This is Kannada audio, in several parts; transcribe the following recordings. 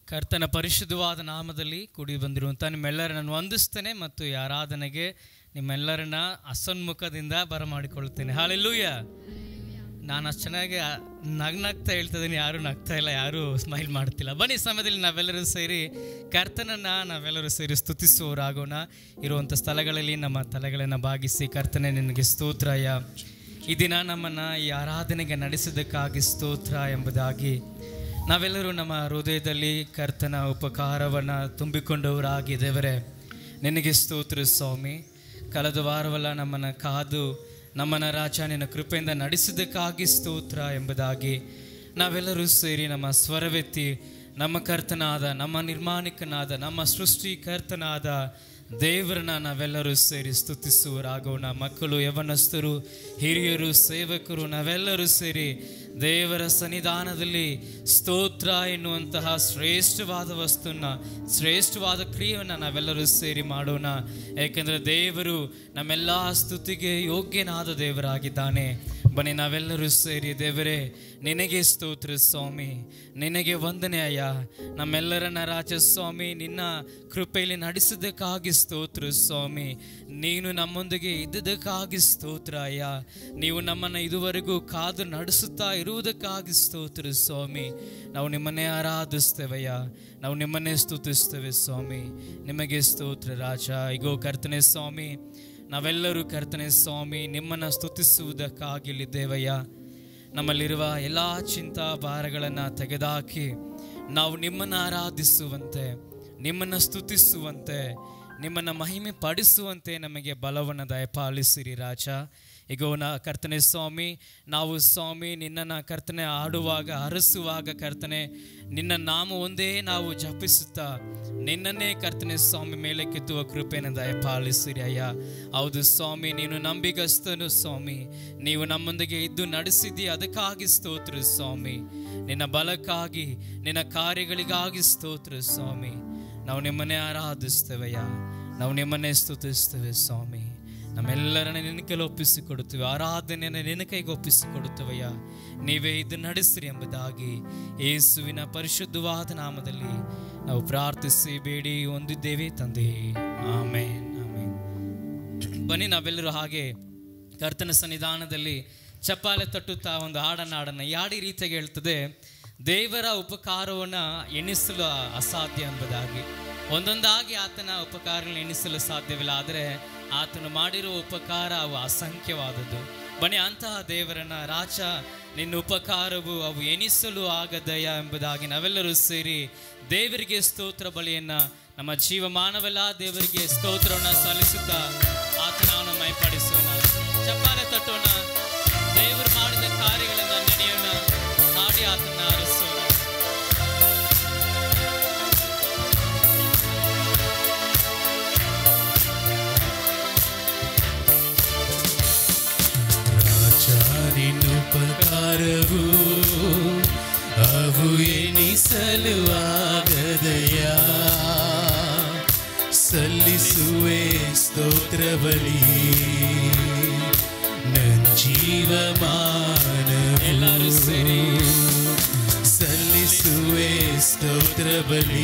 ಕರ್ತನ ಪರಿಶುದ್ಧವಾದ ನಾಮದಲ್ಲಿ ಕೂಡಿ ಬಂದಿರುವಂಥ ನಿಮ್ಮೆಲ್ಲರನ್ನು ವಂದಿಸ್ತೇನೆ ಮತ್ತು ಈ ಆರಾಧನೆಗೆ ನಿಮ್ಮೆಲ್ಲರನ್ನ ಅಸನ್ಮುಖದಿಂದ ಬರಮಾಡಿಕೊಳ್ಳುತ್ತೇನೆ ಹಾಲೆಲ್ಲೂಯ ನಾನು ಅಷ್ಟು ಚೆನ್ನಾಗಿ ಆ- ನಗ್ನಗ್ತಾ ಹೇಳ್ತಿದ್ದೀನಿ ಯಾರೂ ನಗ್ತಾ ಇಲ್ಲ ಯಾರೂ ಸ್ಮೈಲ್ ಮಾಡ್ತಿಲ್ಲ ಬನ್ನಿ ಈ ಸಮಯದಲ್ಲಿ ನಾವೆಲ್ಲರೂ ಸೇರಿ ಕರ್ತನನ್ನು ನಾವೆಲ್ಲರೂ ಸೇರಿ ಸ್ತುತಿಸುವವರಾಗೋಣ ಇರುವಂಥ ಸ್ಥಳಗಳಲ್ಲಿ ನಮ್ಮ ತಲೆಗಳನ್ನು ಬಾಗಿಸಿ ಕರ್ತನೆ ನಿನಗೆ ಸ್ತೋತ್ರಯ ಈ ದಿನ ನಮ್ಮನ್ನು ಈ ಆರಾಧನೆಗೆ ನಡೆಸಿದ್ದಕ್ಕಾಗಿ ಸ್ತೋತ್ರ ಎಂಬುದಾಗಿ ನಾವೆಲ್ಲರೂ ನಮ್ಮ ಹೃದಯದಲ್ಲಿ ಕರ್ತನ ಉಪಕಾರವನ್ನು ತುಂಬಿಕೊಂಡವರಾಗಿ ದೇವರೇ ನಿನಗೆ ಸ್ತೋತ್ರ ಸ್ವಾಮಿ ಕಳೆದ ವಾರವೆಲ್ಲ ನಮ್ಮನ್ನು ಕಾದು ನಮ್ಮನ್ನು ರಾಜ ನಿನ್ನ ಕೃಪೆಯಿಂದ ನಡೆಸಿದ್ದಕ್ಕಾಗಿ ಸ್ತೋತ್ರ ಎಂಬುದಾಗಿ ನಾವೆಲ್ಲರೂ ಸೇರಿ ನಮ್ಮ ಸ್ವರವೆತ್ತಿ ನಮ್ಮ ಕರ್ತನಾದ ನಮ್ಮ ನಿರ್ಮಾಣಿಕನಾದ ನಮ್ಮ ಸೃಷ್ಟಿಕರ್ತನಾದ ದೇವರನ್ನ ನಾವೆಲ್ಲರೂ ಸೇರಿ ಸ್ತುತಿಸುವರಾಗೋಣ ಮಕ್ಕಳು ಯವನಸ್ಥರು ಹಿರಿಯರು ಸೇವಕರು ನಾವೆಲ್ಲರೂ ಸೇರಿ ದೇವರ ಸನ್ನಿಧಾನದಲ್ಲಿ ಸ್ತೋತ್ರ ಎನ್ನುವಂತಹ ಶ್ರೇಷ್ಠವಾದ ವಸ್ತುನ ಶ್ರೇಷ್ಠವಾದ ಕ್ರಿಯೆಯನ್ನು ನಾವೆಲ್ಲರೂ ಸೇರಿ ಮಾಡೋಣ ಏಕೆಂದರೆ ದೇವರು ನಮ್ಮೆಲ್ಲ ಸ್ತುತಿಗೆ ಯೋಗ್ಯನಾದ ದೇವರಾಗಿದ್ದಾನೆ ಬನ್ನಿ ನಾವೆಲ್ಲರೂ ಸೇರಿ ದೇವರೇ ನಿನಗೆ ಸ್ತೋತ್ರ ಸ್ವಾಮಿ ನಿನಗೆ ವಂದನೆ ಅಯ್ಯ ನಮ್ಮೆಲ್ಲರನ್ನ ರಾಜ ಸ್ವಾಮಿ ನಿನ್ನ ಕೃಪೆಯಲ್ಲಿ ನಡೆಸಿದ್ದಕ್ಕಾಗಿ ಸ್ತೋತ್ರ ಸ್ವಾಮಿ ನೀನು ನಮ್ಮೊಂದಿಗೆ ಇದ್ದದಕ್ಕಾಗಿ ಸ್ತೋತ್ರ ಅಯ್ಯ ನೀವು ನಮ್ಮನ್ನು ಇದುವರೆಗೂ ಕಾದು ನಡೆಸುತ್ತಾ ಇರುವುದಕ್ಕಾಗಿ ಸ್ತೋತ್ರ ಸ್ವಾಮಿ ನಾವು ನಿಮ್ಮನ್ನೇ ಆರಾಧಿಸ್ತೇವಯ್ಯ ನಾವು ನಿಮ್ಮನ್ನೇ ಸ್ತುತಿಸ್ತೇವೆ ಸ್ವಾಮಿ ನಿಮಗೆ ಸ್ತೋತ್ರ ರಾಜ ಇಗೋ ಕರ್ತನೆ ಸ್ವಾಮಿ ನಾವೆಲ್ಲರೂ ಕರ್ತನೆ ಸ್ವಾಮಿ ನಿಮ್ಮನ್ನು ಸ್ತುತಿಸುವುದಕ್ಕಾಗಿ ಇಲ್ಲಿದ್ದೇವಯ್ಯ ನಮ್ಮಲ್ಲಿರುವ ಎಲ್ಲ ಚಿಂತಾ ಭಾರಗಳನ್ನು ತೆಗೆದುಹಾಕಿ ನಾವು ನಿಮ್ಮನ್ನು ಆರಾಧಿಸುವಂತೆ ನಿಮ್ಮನ್ನು ಸ್ತುತಿಸುವಂತೆ ನಿಮ್ಮನ್ನು ಮಹಿಮೆ ಪಡಿಸುವಂತೆ ನಮಗೆ ಬಲವನ್ನು ದಯಪಾಲಿಸಿರಿ ರಾಜ ಈಗ ನಾ ಕರ್ತನೆ ಸ್ವಾಮಿ ನಾವು ಸ್ವಾಮಿ ನಿನ್ನನ್ನು ಕರ್ತನೆ ಆಡುವಾಗ ಹರಸುವಾಗ ಕರ್ತನೆ ನಿನ್ನ ನಾಮ ಒಂದೇ ನಾವು ಜಪಿಸುತ್ತಾ ನಿನ್ನನ್ನೇ ಕರ್ತನೆ ಸ್ವಾಮಿ ಮೇಲೆ ಕೆತ್ತುವ ಕೃಪೆಯನ್ನು ದಯಪಾಲಿಸಿರಿ ಅಯ್ಯ ಹೌದು ಸ್ವಾಮಿ ನೀನು ನಂಬಿಗಸ್ತನು ಸ್ವಾಮಿ ನೀವು ನಮ್ಮೊಂದಿಗೆ ಇದ್ದು ನಡೆಸಿದ್ದೀ ಅದಕ್ಕಾಗಿ ಸ್ತೋತ್ರ ಸ್ವಾಮಿ ನಿನ್ನ ಬಲಕ್ಕಾಗಿ ನಿನ್ನ ಕಾರ್ಯಗಳಿಗಾಗಿ ಸ್ತೋತ್ರ ಸ್ವಾಮಿ ನಾವು ನಿಮ್ಮನ್ನೇ ಆರಾಧಿಸ್ತೇವಯ್ಯ ನಾವು ನಿಮ್ಮನ್ನೇ ಸ್ತುತಿಸ್ತೇವೆ ಸ್ವಾಮಿ ನಮ್ಮೆಲ್ಲರನ್ನ ನಿನ್ನ ಕೈಲಿ ಒಪ್ಪಿಸಿಕೊಡುತ್ತೇವೆ ಆರಾಧನೆಯನ್ನು ನಿನ್ನ ಕೈಗೆ ಒಪ್ಪಿಸಿಕೊಡುತ್ತೇವಯ್ಯ ನೀವೇ ಇದು ನಡೆಸಿರಿ ಎಂಬುದಾಗಿ ಯೇಸುವಿನ ಪರಿಶುದ್ಧವಾದ ನಾಮದಲ್ಲಿ ನಾವು ಪ್ರಾರ್ಥಿಸಿ ಬೇಡಿ ಹೊಂದಿದ್ದೇವೆ ತಂದೆ ಆಮೇನ್ ಆಮೇನ್ ಬನ್ನಿ ನಾವೆಲ್ಲರೂ ಹಾಗೆ ಕರ್ತನ ಸನ್ನಿಧಾನದಲ್ಲಿ ಚಪ್ಪಾಳೆ ತಟ್ಟುತ್ತಾ ಒಂದು ಹಾಡನ್ನು ಹಾಡನ್ನು ಯಾಡಿ ರೀತಿಯಾಗಿ ಹೇಳ್ತದೆ ದೇವರ ಉಪಕಾರವನ್ನು ಎಣಿಸಲು ಅಸಾಧ್ಯ ಎಂಬುದಾಗಿ ಒಂದೊಂದಾಗಿ ಆತನ ಉಪಕಾರಗಳನ್ನು ಎಣಿಸಲು ಸಾಧ್ಯವಿಲ್ಲ ಆದರೆ ಆತನು ಮಾಡಿರುವ ಉಪಕಾರ ಅವು ಅಸಂಖ್ಯವಾದದ್ದು ಬನ್ನಿ ಅಂತಹ ದೇವರನ್ನ ರಾಜ ನಿನ್ನ ಉಪಕಾರವು ಅವು ಎಣಿಸಲು ಆಗದಯ ಎಂಬುದಾಗಿ ನಾವೆಲ್ಲರೂ ಸೇರಿ ದೇವರಿಗೆ ಸ್ತೋತ್ರ ಬಲಿಯನ್ನ ನಮ್ಮ ಜೀವಮಾನವೆಲ್ಲ ದೇವರಿಗೆ ಸ್ತೋತ್ರವನ್ನು ಸಲ್ಲಿಸುತ್ತಾ ಆತನವನ್ನು ಮೈಪಾಡಿಸೋಣ ಚಪ್ಪಾಳೆ ತಟ್ಟೋಣ ದೇವರು ಮಾಡಿದ ಕಾರ್ಯಗಳನ್ನು ನೆನೆಯೋಣ ಹಾಡಿ ಆತನ ಆರಿಸೋಣ ರಾಜನಿನುಪಕಾರವು ಅವು ಎಣಿಸಲು ಆಗದಯ ಸಲ್ಲಿಸುವೆ ಸ್ತೋತ್ರ ಬಲಿ ನನ್ ಎಲ್ಲರೂ ಸೇರಿ. ಜೀವಮಾನವು ಸಲ್ಲಿಸುವೆ ಸ್ತೋತ್ರ ಬಲಿ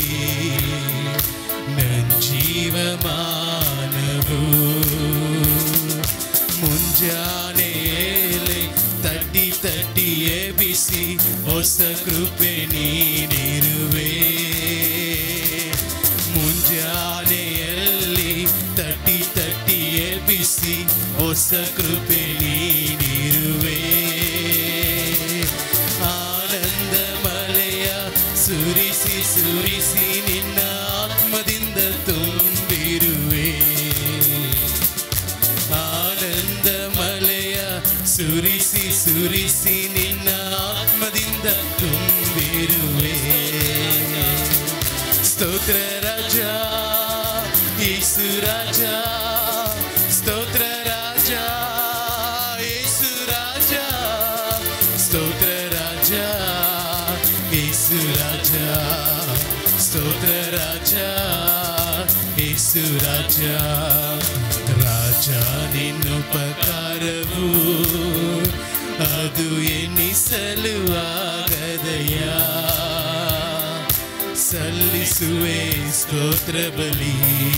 ನನ್ ಜೀವಮಾನವು ಮುಂಜಾನೆಯಲ್ಲಿ ತಟ್ಟಿ ತಟ್ಟಿ ಎಬಿಸಿ ಹೊಸ ಕೃಪೆ ನೀಡಿರುವೆ ಮುಂಜಾನೆಯಲ್ಲಿ ತಟ್ಟಿ ತಟ್ಟಿ ಎಬಿಸಿ ಹೊಸ ಕೃಪೆ ನೀಡಿರುವೆ ಆನಂದ ಮಳೆಯ ಸುರಿಸಿ ಸುರಿಸಿ ನಿನ್ನ ಆತ್ಮದಿಂದ ತುಂಬಿರುವೆ ಆನಂದ ಮಳೆಯ ಸುರಿಸಿ ಸುರಿಸಿ ನಿನ್ನ ಆತ್ಮದಿಂದ ತುಂಬಿರುವೆ ಸ್ತೋತ್ರ ರಾಜ ಯೇಸು ರಾಜ ಸ್ತೋತ್ರ ರಾಜ ಯೇಸು ರಾಜ ಸ್ತೋತ್ರ ರಾಜ ಯೇಸು ರಾಜ ಸ್ತೋತ್ರ ರಾಜ ಯೇಸು ರಾಜ ರಾಜ ನಿನ್ನುಪಕಾರವು ಅದು ಎನ್ನಿಸಲು ಆಗದಯ ಸಲ್ಲಿಸುವೆ ಸ್ತೋತ್ರ ಬಲಿ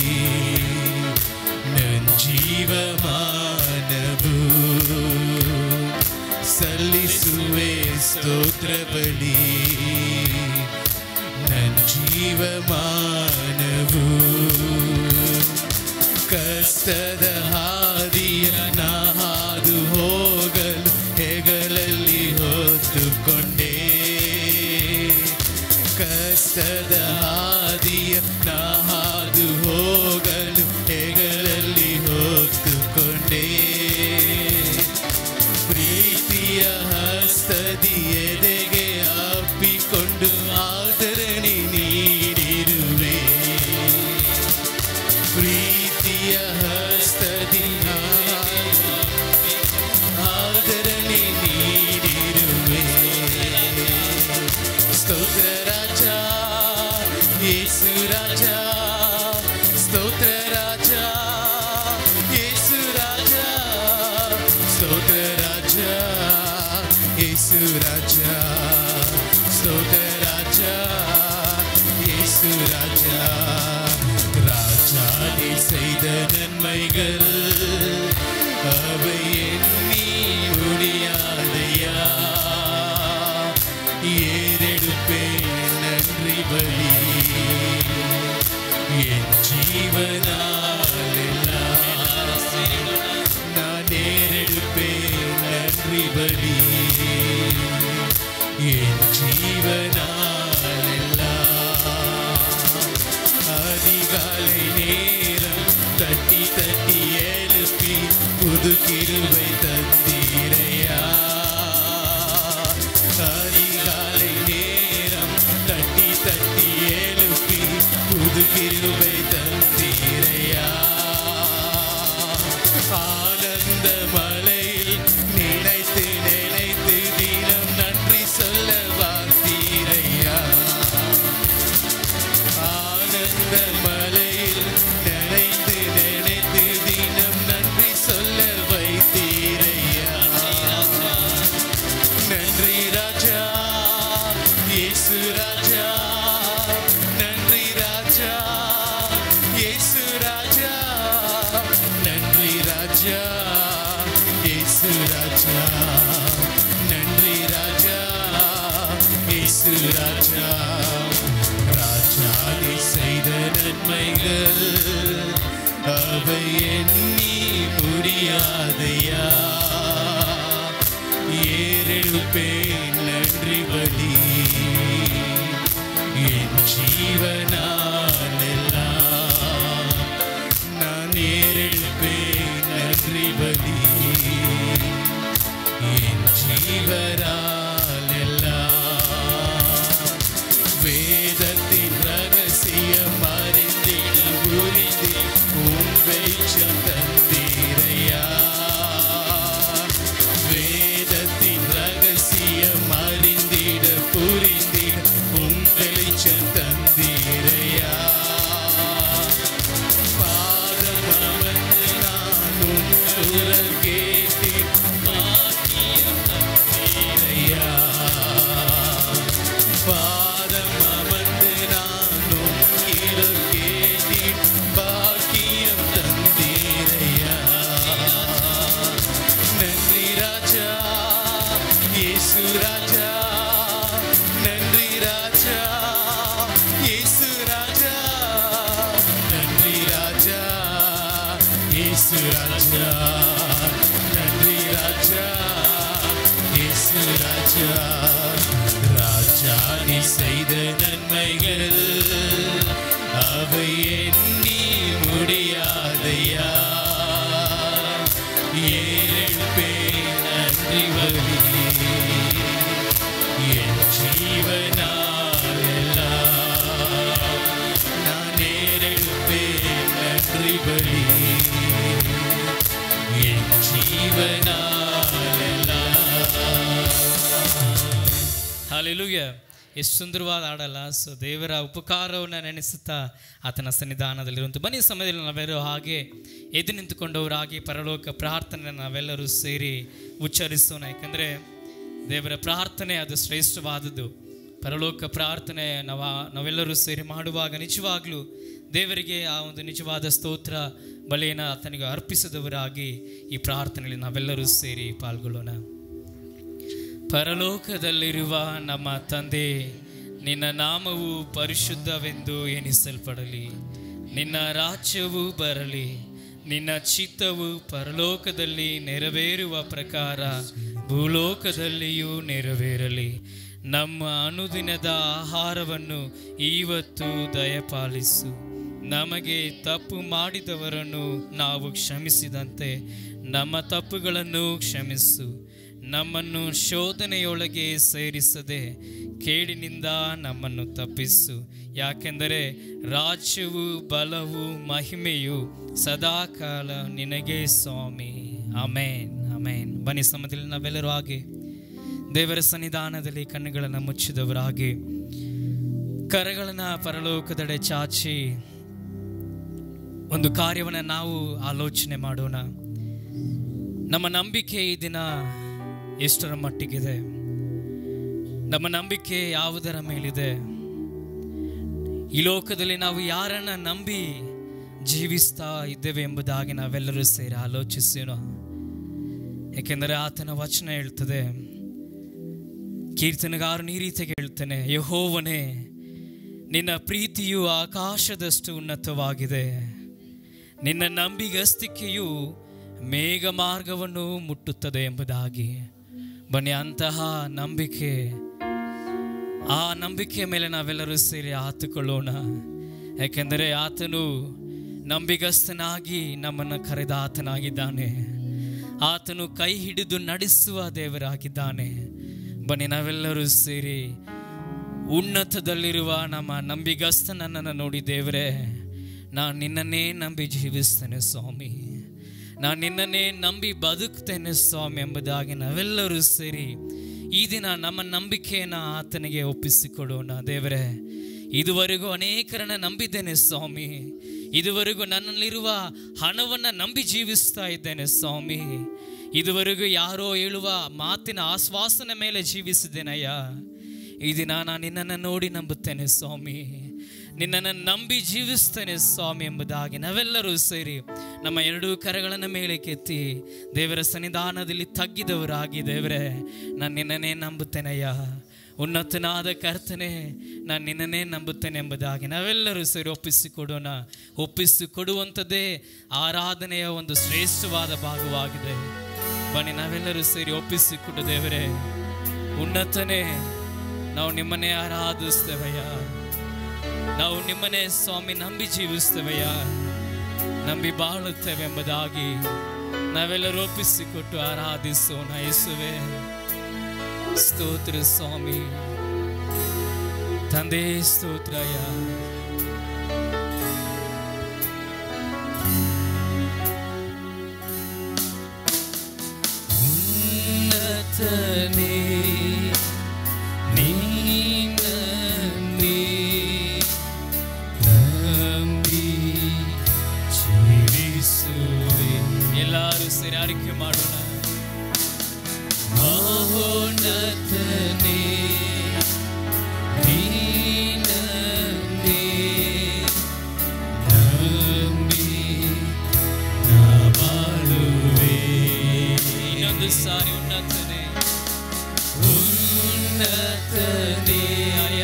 ನನ್ ಜೀವಮಾನವು ಸಲ್ಲಿಸುವೆ ಸ್ತೋತ್ರ ಬಲಿ ನನ್ ಜೀವಮಾನವು ಕಷ್ಟದ ಹಾದಿಯ ನಾ ಹಾದು ಹೋಗಲು ಹೆಗಲಲ್ಲಿ ಹೊತ್ತುಕೊಂಡೆ ಕಷ್ಟದ ಹಾದಿಯ ನಾ ಹಾದು ಹೋಗಲು ಹೆಗಲಲ್ಲಿ ಹೊತ್ತುಕೊಂಡೆ ಪ್ರೀತಿಯ ಹಸ್ತದಿ ಎದೆಗೆ ಅಪ್ಪಿಕೊಂಡು ಆದರಣೆ ನೀಡಿರುವೆ ಪ್ರೀತಿಯ ಹಸ್ತದಿ ಆದರಣೆ ನೀಡಿರುವೆ ಸ್ತೋತ್ರ ರಾಜ ಯೇಸು ರಾಜ ಸ್ತೋತ್ರ ರಾಜ ಯೇಸು ರಾಜ ಸ್ತೋತ್ರ ರಾಜ ಯೇಸು ರಾಜ ಸ್ತೋತ್ರ ರಾಜ ಯೇಸு ராஜா ராஜாதி செய்த நன்மைகள் அவை எண்ணி முடியாதையா ஏறெடுப்பேன் நன்றி பலி என் ஜீவனால் எல்லாம் நான் ஏறெடுப்பேன் நன்றி பலி என் ஜீவனால் எல்லாம் அதிகாலை நேரம் தட்டி தட்டி எழுப்பி புது கிருபை தந்தீரையா அதிகாலை நேரம் தட்டி தட்டி எழுப்பி புது கிருபை தந்தீரையா ஆனந்த மலையில் நினைத்து நினைத்து தினம் நன்றி சொல்ல வார்த்தீரையா ஆனந்த மலையில் நினைத்து நினைத்து தினம் நன்றி சொல்ல வைத்தீரையா நன்றி ராஜா இயேசு ராஜா நன்றி ராஜா இயேசு ராஜா நன்றி ராஜா இயேசு ராஜா நன்றி ராஜா இயேசு ராஜா ராஜா நீ செய்த நன்மைகள் அவை எண்ணி முடியாதையா ஏறெடுப்பேன் நன்றி பலி என் ஜீவனால் எல்லாம் நான் ஏறெடுப்பேன் நன்றி பலி என் ஜீவனால் எல்லாம் வேதத்தின் ரகசியம் அறிந்திட புரிந்து உன் வெளிச்சம் தந்தீரையா வேதத்தின் ரகசியம் அறிந்திட புரிந்திட உன் வெளிச்சம் தந்தீரையா பாதம் அமர்ந்து நான் உன் குரல் கேட்டேன் பாக்கியம் தந்தீரையா பாதம் அமர்ந்து நானும் கீழல் கேட்டேன் பாக்கியம் தந்தீரையா நன்றி ராஜா இயேசு ராஜா நன்றி ராஜா இயேசு ராஜா நன்றி ராஜா இயேசு ராஜா நன்றி ராஜா இயேசு ராஜா ராஜா நீ செய்த நன்மைகள் அவை எண்ணி முடியாதையா ஏழெழுப்பே நன்றி வலி என் ஜீவனால் எல்லாம் நான் ஏறெழுப்பேன் நன்றி பலி என் ஜீவனால் எல்லாம் ಹಾಲೆಲೂಯ ಎಷ್ಟು ಸುಂದರವಾದ ಹಾಡಲ್ಲ ಸೊ ದೇವರ ಉಪಕಾರವನ್ನು ನೆನೆಸುತ್ತಾ ಆತನ ಸನ್ನಿಧಾನದಲ್ಲಿರುವಂಥ ಬನ್ನಿ ಸಮಯದಲ್ಲಿ ನಾವೆಲ್ಲರೂ ಹಾಗೆ ಎದ್ದು ನಿಂತುಕೊಂಡವರಾಗಿ ಪರಲೋಕ ಪ್ರಾರ್ಥನೆ ನಾವೆಲ್ಲರೂ ಸೇರಿ ಉಚ್ಚರಿಸೋಣ ಯಾಕಂದರೆ ದೇವರ ಪ್ರಾರ್ಥನೆ ಅದು ಶ್ರೇಷ್ಠವಾದದ್ದು ಪರಲೋಕ ಪ್ರಾರ್ಥನೆ ನಾವ ನಾವೆಲ್ಲರೂ ಸೇರಿ ಮಾಡುವಾಗ ನಿಜವಾಗ್ಲೂ ದೇವರಿಗೆ ಆ ಒಂದು ನಿಜವಾದ ಸ್ತೋತ್ರ ಬಲಿಯನ್ನು ಆತನಿಗೆ ಅರ್ಪಿಸಿದವರಾಗಿ ಈ ಪ್ರಾರ್ಥನೆಯಲ್ಲಿ ನಾವೆಲ್ಲರೂ ಸೇರಿ ಪಾಲ್ಗೊಳ್ಳೋಣ ಪರಲೋಕದಲ್ಲಿರುವ ನಮ್ಮ ತಂದೆ ನಿನ್ನ ನಾಮವು ಪರಿಶುದ್ಧವೆಂದು ಎನಿಸಲ್ಪಡಲಿ ನಿನ್ನ ರಾಜ್ಯವು ಬರಲಿ ನಿನ್ನ ಚಿತ್ತವು ಪರಲೋಕದಲ್ಲಿ ನೆರವೇರುವ ಪ್ರಕಾರ ಭೂಲೋಕದಲ್ಲಿಯೂ ನೆರವೇರಲಿ ನಮ್ಮ ಅನುದಿನದ ಆಹಾರವನ್ನು ಇವತ್ತು ದಯಪಾಲಿಸು ನಮಗೆ ತಪ್ಪು ಮಾಡಿದವರನ್ನು ನಾವು ಕ್ಷಮಿಸಿದಂತೆ ನಮ್ಮ ತಪ್ಪುಗಳನ್ನು ಕ್ಷಮಿಸು ನಮ್ಮನ್ನು ಶೋಧನೆಯೊಳಗೆ ಸೇರಿಸದೆ ಕೇಡಿನಿಂದ ನಮ್ಮನ್ನು ತಪ್ಪಿಸು ಯಾಕೆಂದರೆ ರಾಜ್ಯವು ಬಲವು ಮಹಿಮೆಯು ಸದಾಕಾಲ ನಿನಗೆ ಸ್ವಾಮಿ ಅಮೇನ್ ಅಮೇನ್ ಬನ್ನಿ ಸಮಯದಲ್ಲಿ ನಾವೆಲ್ಲರೂ ಹಾಗೆ ದೇವರ ಸನ್ನಿಧಾನದಲ್ಲಿ ಕಣ್ಣುಗಳನ್ನು ಮುಚ್ಚಿದವರಾಗಿ ಕರಗಳನ್ನು ಪರಲೋಕದೆಡೆ ಚಾಚಿ ಒಂದು ಕಾರ್ಯವನ್ನು ನಾವು ಆಲೋಚನೆ ಮಾಡೋಣ ನಮ್ಮ ನಂಬಿಕೆ ಈ ದಿನ ಎಷ್ಟರ ಮಟ್ಟಿಗಿದೆ ನಮ್ಮ ನಂಬಿಕೆ ಯಾವುದರ ಮೇಲಿದೆ ಈ ಲೋಕದಲ್ಲಿ ನಾವು ಯಾರನ್ನ ನಂಬಿ ಜೀವಿಸ್ತಾ ಇದ್ದೇವೆ ಎಂಬುದಾಗಿ ನಾವೆಲ್ಲರೂ ಸೇರಿ ಆಲೋಚಿಸೋಣ ಏಕೆಂದರೆ ಆತನ ವಚನ ಹೇಳ್ತದೆ ಕೀರ್ತನೆಗಾರನು ಈ ರೀತಿಯಾಗಿ ಹೇಳ್ತಾನೆ ಯಹೋವನೇ ನಿನ್ನ ಪ್ರೀತಿಯು ಆಕಾಶದಷ್ಟು ಉನ್ನತವಾಗಿದೆ ನಿನ್ನ ನಂಬಿಗಸ್ತಿಕೆಯು ಮೇಘ ಮಾರ್ಗವನ್ನು ಮುಟ್ಟುತ್ತದೆ ಎಂಬುದಾಗಿ ಬನ್ನಿ ಅಂತಹ ನಂಬಿಕೆ ಆ ನಂಬಿಕೆಯ ಮೇಲೆ ನಾವೆಲ್ಲರೂ ಸೇರಿ ಆತುಕೊಳ್ಳೋಣ ಯಾಕೆಂದರೆ ಆತನು ನಂಬಿಗಸ್ತನಾಗಿ ನಮ್ಮನ್ನು ಕರೆದ ಆತನಾಗಿದ್ದಾನೆ ಆತನು ಕೈ ಹಿಡಿದು ನಡೆಸುವ ದೇವರಾಗಿದ್ದಾನೆ ಬನ್ನಿ ನಾವೆಲ್ಲರೂ ಸೇರಿ ಉನ್ನತದಲ್ಲಿರುವ ನಮ್ಮ ನಂಬಿಗಸ್ತನನ್ನು ನೋಡಿ ದೇವರೇ ನಾನು ನಿನ್ನನ್ನೇ ನಂಬಿ ಜೀವಿಸ್ತೇನೆ ಸ್ವಾಮಿ ನಾನು ನಿನ್ನನ್ನೇ ನಂಬಿ ಬದುಕ್ತೇನೆ ಸ್ವಾಮಿ ಎಂಬುದಾಗಿ ನಾವೆಲ್ಲರೂ ಸೇರಿ ಈ ದಿನ ನಮ್ಮ ನಂಬಿಕೆಯನ್ನು ಆತನಿಗೆ ಒಪ್ಪಿಸಿಕೊಡೋಣ ದೇವರೇ ಇದುವರೆಗೂ ಅನೇಕರನ್ನ ನಂಬಿದ್ದೇನೆ ಸ್ವಾಮಿ ಇದುವರೆಗೂ ನನ್ನಲ್ಲಿರುವ ಹಣವನ್ನು ನಂಬಿ ಜೀವಿಸ್ತಾ ಇದ್ದೇನೆ ಸ್ವಾಮಿ ಇದುವರೆಗೂ ಯಾರೋ ಹೇಳುವ ಮಾತಿನ ಆಶ್ವಾಸನೆ ಮೇಲೆ ಜೀವಿಸಿದ್ದೇನಯ್ಯ ಈ ದಿನ ನಾನು ನಿನ್ನನ್ನು ನೋಡಿ ನಂಬುತ್ತೇನೆ ಸ್ವಾಮಿ ನಿನ್ನನ್ನು ನಂಬಿ ಜೀವಿಸ್ತೇನೆ ಸ್ವಾಮಿ ಎಂಬುದಾಗಿ ನಾವೆಲ್ಲರೂ ಸೇರಿ ನಮ್ಮ ಎರಡೂ ಕರಗಳನ್ನ ಮೇಲೆ ಕೆತ್ತಿ ದೇವರ ಸನ್ನಿಧಾನದಲ್ಲಿ ತಗ್ಗಿದವರಾಗಿ ದೇವರೇ ನಾನು ನಿನ್ನನ್ನೇ ನಂಬುತ್ತೇನಯ್ಯ ಉನ್ನತನಾದ ಕರ್ತನೆ ನಾನು ನಿನ್ನನ್ನೇ ನಂಬುತ್ತೇನೆ ಎಂಬುದಾಗಿ ನಾವೆಲ್ಲರೂ ಸೇರಿ ಒಪ್ಪಿಸಿಕೊಡೋಣ ಒಪ್ಪಿಸಿಕೊಡುವಂಥದ್ದೇ ಆರಾಧನೆಯ ಒಂದು ಶ್ರೇಷ್ಠವಾದ ಭಾಗವಾಗಿದೆ ಬನ್ನಿ ನಾವೆಲ್ಲರೂ ಸೇರಿ ಒಪ್ಪಿಸಿಕೊಡು ದೇವರೇ ಉನ್ನತನೇ ನಾವು ನಿಮ್ಮನ್ನೇ ಆರಾಧಿಸ್ತೇವಯ್ಯ ನಾವು ನಿಮ್ಮನ್ನೇ ಸ್ವಾಮಿ ನಂಬಿ ಜೀವಿಸ್ತೇವಯ್ಯ ನಂಬಿ ಬಾಳುತ್ತೇವೆ ಎಂಬುದಾಗಿ ನಾವೆಲ್ಲರೂ ಒಪ್ಪಿಸಿಕೊಟ್ಟು ಆರಾಧಿಸೋಣ ಯೇಸುವೆ ಸ್ತೋತ್ರ ಸ್ವಾಮಿ ತಂದೆ ಸ್ತೋತ್ರಯ ಉನ್ನತನೇ ನೀನನ್ನೇ ನಂಬಿ ಜೀವಿಸುವೆ ಎಲ್ಲರೂ ಸೇರಿ ಆರಿಕೆ ಮಾಡೋಣ ಮಹೋನ್ನತನೇ ನೀನನ್ನೇ ನಂಬಿ ನಾ ಬಾಳುವೆ ಇನ್ನೊಂದು ಸಾರಿ ಉನ್ನತನೇ ಉನ್ನತನೇ ಅಯ್ಯ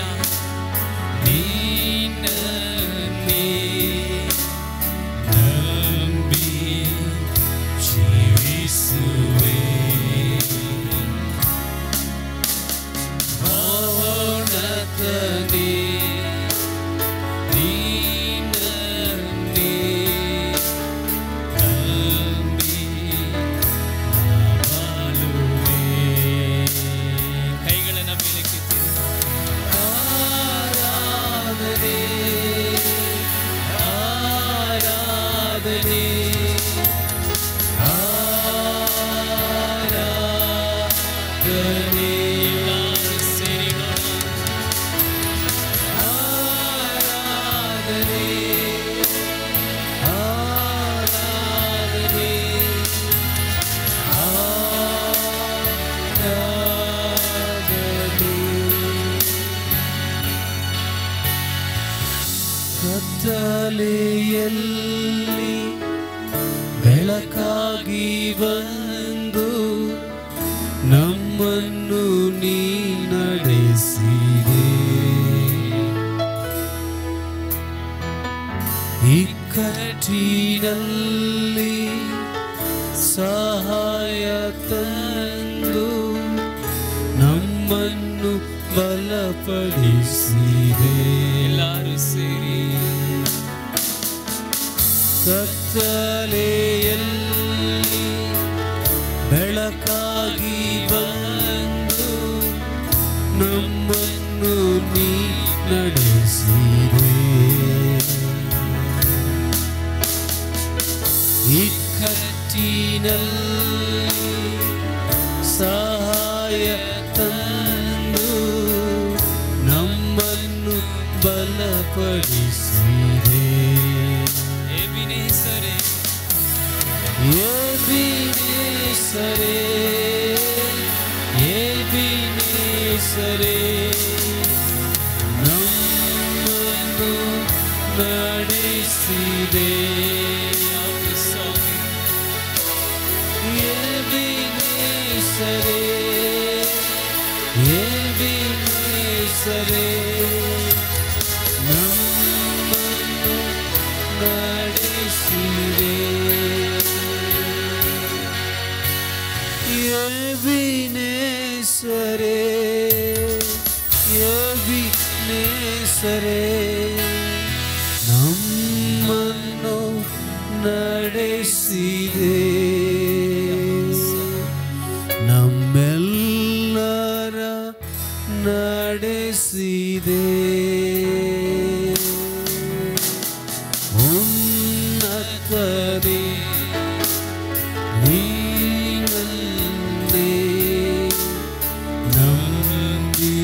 ನೀನನ್ನೇ ನಂಬಿ ಜೀವಿಸುವೆ ಮೌನತನೇ ನೀನನ್ನೇ ನಂಬಿ ನಾ ಬಾಳುವೆ. ಕೈಗಳನ್ನ ಮೇಲೆ ಕೆತ್ತಿ ಕತ್ತಲೆಯಲ್ಲಿ ಬೆಳಕಾಗಿ ಬಂದು ನಮ್ಮನ್ನು ನೀ ನಡೆಸಿದೆ ಇಕ್ಕಟ್ಟಿನಲ್ಲಿ ಸಹಾಯ ತಂದು ನಮ್ಮನ್ನು ಬಲಪಡಿಸಿದೆ ಎಲ್ಲರೂ ಸೇರಿ ಕತ್ತಲೆಯಲ್ಲಿ ಬೆಳಕಾಗಿ ಬಂದು ನಮ್ಮನ್ನು ನೀ ನಡೆಸಿದೆ ಇಕ್ಕಟ್ಟಿನಲ್ಲಿ ಸಹಾಯ ತಂದು ನಮ್ಮನ್ನು ಬಲಪಡಿಸಿದೆ ಎಬಿನೇಸರೇ ಏಬಿನೇಸರೇ ಏಬಿನೇಸರೇ ನಮ್ಮನ್ನು ನಡೆಸಿದೆ ಸ್ವಾಮಿ ಏಬಿನೇಸರೇ ಏಬಿನೇಸರೇ ನಮ್ಮನ್ನು ನಡೆಸಿದೆ ಏಬಿನೇಸರೇ ಏಬಿನೇಸರೇ ನಮ್ಮನ್ನು ನಡೆಸಿದೆ ನಮ್ಮೆಲ್ಲರ ನಡೆಸಿದೆ ಉನ್ನತನೇ ನೀನನ್ನೇ ನಂಬಿ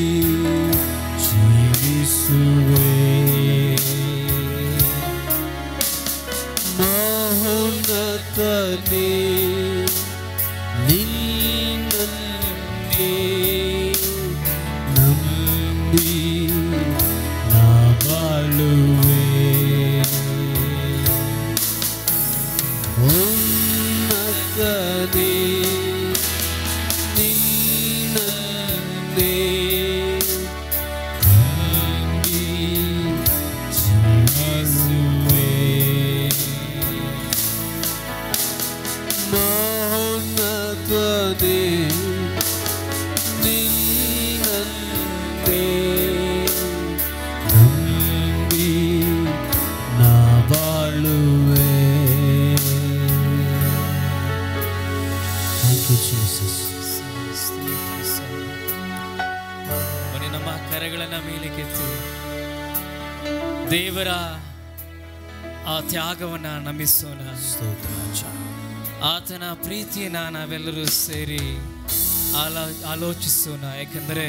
ಜೀವಿಸುವೆ ಮಹೋನ್ನತನೇ ನಿನ್ನನ್ನೇ ನಂಬಿ ನಾ ಬಾಳುವೆ ಉನ್ನತನೇ ನಿನ್ನನ್ನೇ ನಂಬಿ ಜೀವಿಸುವೆ ಮಹೋನ್ನತನೇ ನಿನ್ನನ್ನೇ ನಂಬಿ ನಾ ಬಾಳುವೆ Thank you, Jesus. ಬನ್ನಿ ನಮ್ಮ ಕರೆಗಳನ್ನ ಮೇಲೆ ಕೆತ್ತಿ ದೇವರ ಆ ತ್ಯಾಗವನ್ನ ನಮಿಸೋಣ ಸ್ತೋತ್ರ ರಾಜ. ಆತನ ಪ್ರೀತಿಯನ್ನ ನಾವೆಲ್ಲರೂ ಸೇರಿ ಆಲೋ ಆಲೋಚಿಸೋಣ ಯಾಕಂದರೆ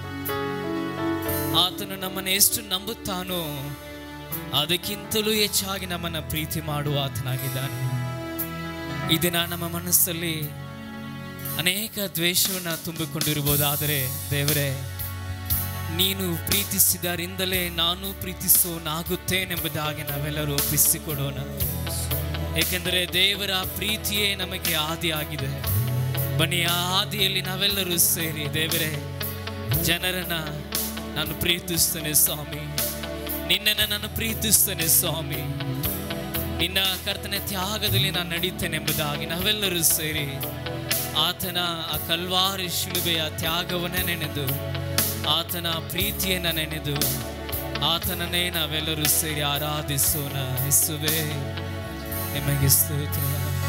ಆತನು ನಮ್ಮನ್ನು ಎಷ್ಟು ನಂಬುತ್ತಾನೋ ಅದಕ್ಕಿಂತಲೂ ಹೆಚ್ಚಾಗಿ ನಮ್ಮನ್ನು ಪ್ರೀತಿ ಮಾಡುವ ಆತನಾಗಿದ್ದಾನೆ ಈ ದಿನ ನಮ್ಮ ಮನಸ್ಸಲ್ಲಿ ಅನೇಕ ದ್ವೇಷವನ್ನು ತುಂಬಿಕೊಂಡಿರ್ಬೋದಾದರೆ ದೇವರೇ ನೀನು ಪ್ರೀತಿಸಿದರಿಂದಲೇ ನಾನು ಪ್ರೀತಿಸೋನಾಗುತ್ತೇನೆಂಬುದಾಗಿ ನಾವೆಲ್ಲರೂ ಒಪ್ಪಿಸಿಕೊಡೋಣ ಏಕೆಂದರೆ ದೇವರ ಪ್ರೀತಿಯೇ ನಮಗೆ ಆದಿಯಾಗಿದೆ ಬನ್ನಿ ಆ ಆದಿಯಲ್ಲಿ ನಾವೆಲ್ಲರೂ ಸೇರಿ ದೇವರೇ ಜನರನ್ನ ನಾನು ಪ್ರೀತಿಸ್ತೇನೆ ಸ್ವಾಮಿ ನಿನ್ನನ್ನು ನಾನು ಪ್ರೀತಿಸ್ತೇನೆ ಸ್ವಾಮಿ ನಿನ್ನ ಕರ್ತನ ತ್ಯಾಗದಲ್ಲಿ ನಾನು ನಡೀತೇನೆ ಎಂಬುದಾಗಿ ನಾವೆಲ್ಲರೂ ಸೇರಿ ಆತನ ಆ ಕಲ್ವಾರಿ ಶಿಲುಬೆಯ ತ್ಯಾಗವನ್ನೇ ನೆನೆದು ಆತನ ಪ್ರೀತಿಯನ್ನು ನೆನೆದು ಆತನನ್ನೇ ನಾವೆಲ್ಲರೂ ಸೇರಿ ಆರಾಧಿಸೋಣ ಯೇಸುವೇ ನಿಮಗೆ ಸ್ತೋತ್ರ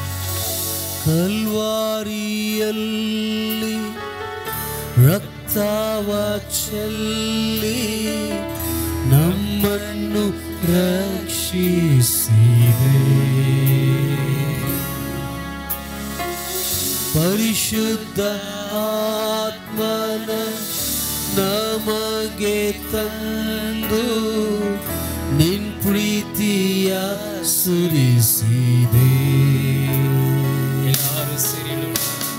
ಕಲ್ವಾರಿಯಲ್ಲಿ ರಕ್ತವ ಚೆಲ್ಲಿ ನಮ್ಮನ್ನು ರಕ್ಷಿಸಿದೆ ಪರಿಶುದ್ಧ ಆತ್ಮನ ನಮಗೆ ತಂದು ನಿನ್ ಪ್ರೀತಿಯ ಸುರಿಸಿದೆ ಎಲ್ಲರೂ ಸೇರಿ ಹೇಳೋಣ.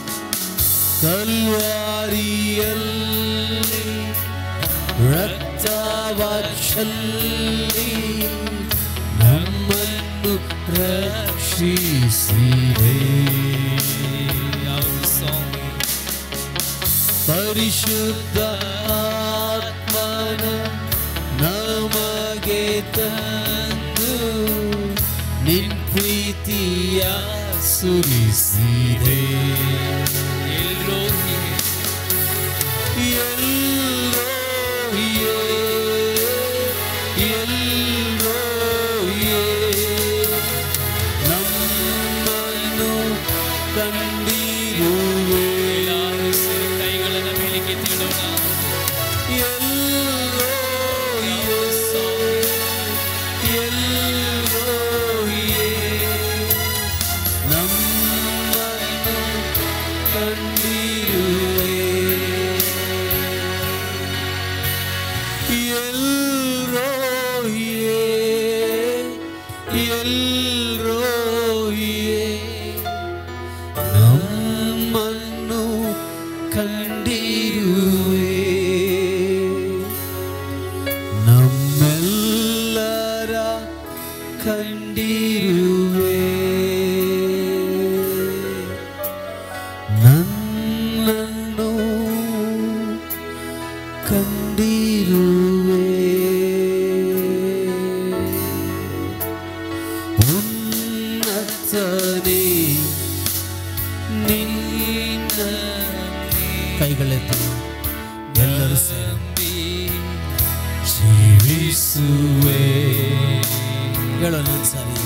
ಕಲ್ವಾರಿಯಲ್ಲಿ ರಕ್ತವ ಚೆಲ್ಲಿ ನಮ್ಮನ್ನು ರಕ್ಷಿಸಿದೆ ಹೌದು ಸ್ವಾಮಿ ಪರಿಶುದ್ಧ ಆತ್ಮನ ನಮಗೆ ತಂದು ನಿನ್ ಪ್ರೀತಿಯ ಸುರಿಸಿದೆ ಎಲ್ಲರೂ ಎಲ್ಲೋಯೇ ಎಲ್ಲೋಯೇ ನಮ್ಮನ್ನು ಕಂಡಿರುವೆ ಎಲ್ಲರೂ ಸೇರಿ ಕೈಗಳನ್ನು ಮೇಲಿಗೆ ತಿಡೋಣ ಎಲ್ಲೋಯೇ ಎಲ್ಲೋಯೇ ನಮ್ಮನ್ನು ಕಂಡಿರುವೆ ಎಲ್ರೋಯೇ ಎಲ್ರೋಯೇ ನಮ್ಮನ್ನು ಕಂಡಿರುವೆ ನಮ್ಮೆಲ್ಲರ ಕಂಡಿರುವೆ ನನ್ನನ್ನು ಕಂಡಿರುವೆ ಉನ್ನತನೇ ನಿನ್ನ ಕೈಗಳೆತ್ತಿ ಎಲ್ಲರೂ ಸೇರಿ ಜೀವಿಸುವೆ ಹೇಳೋಣ ಸರಿ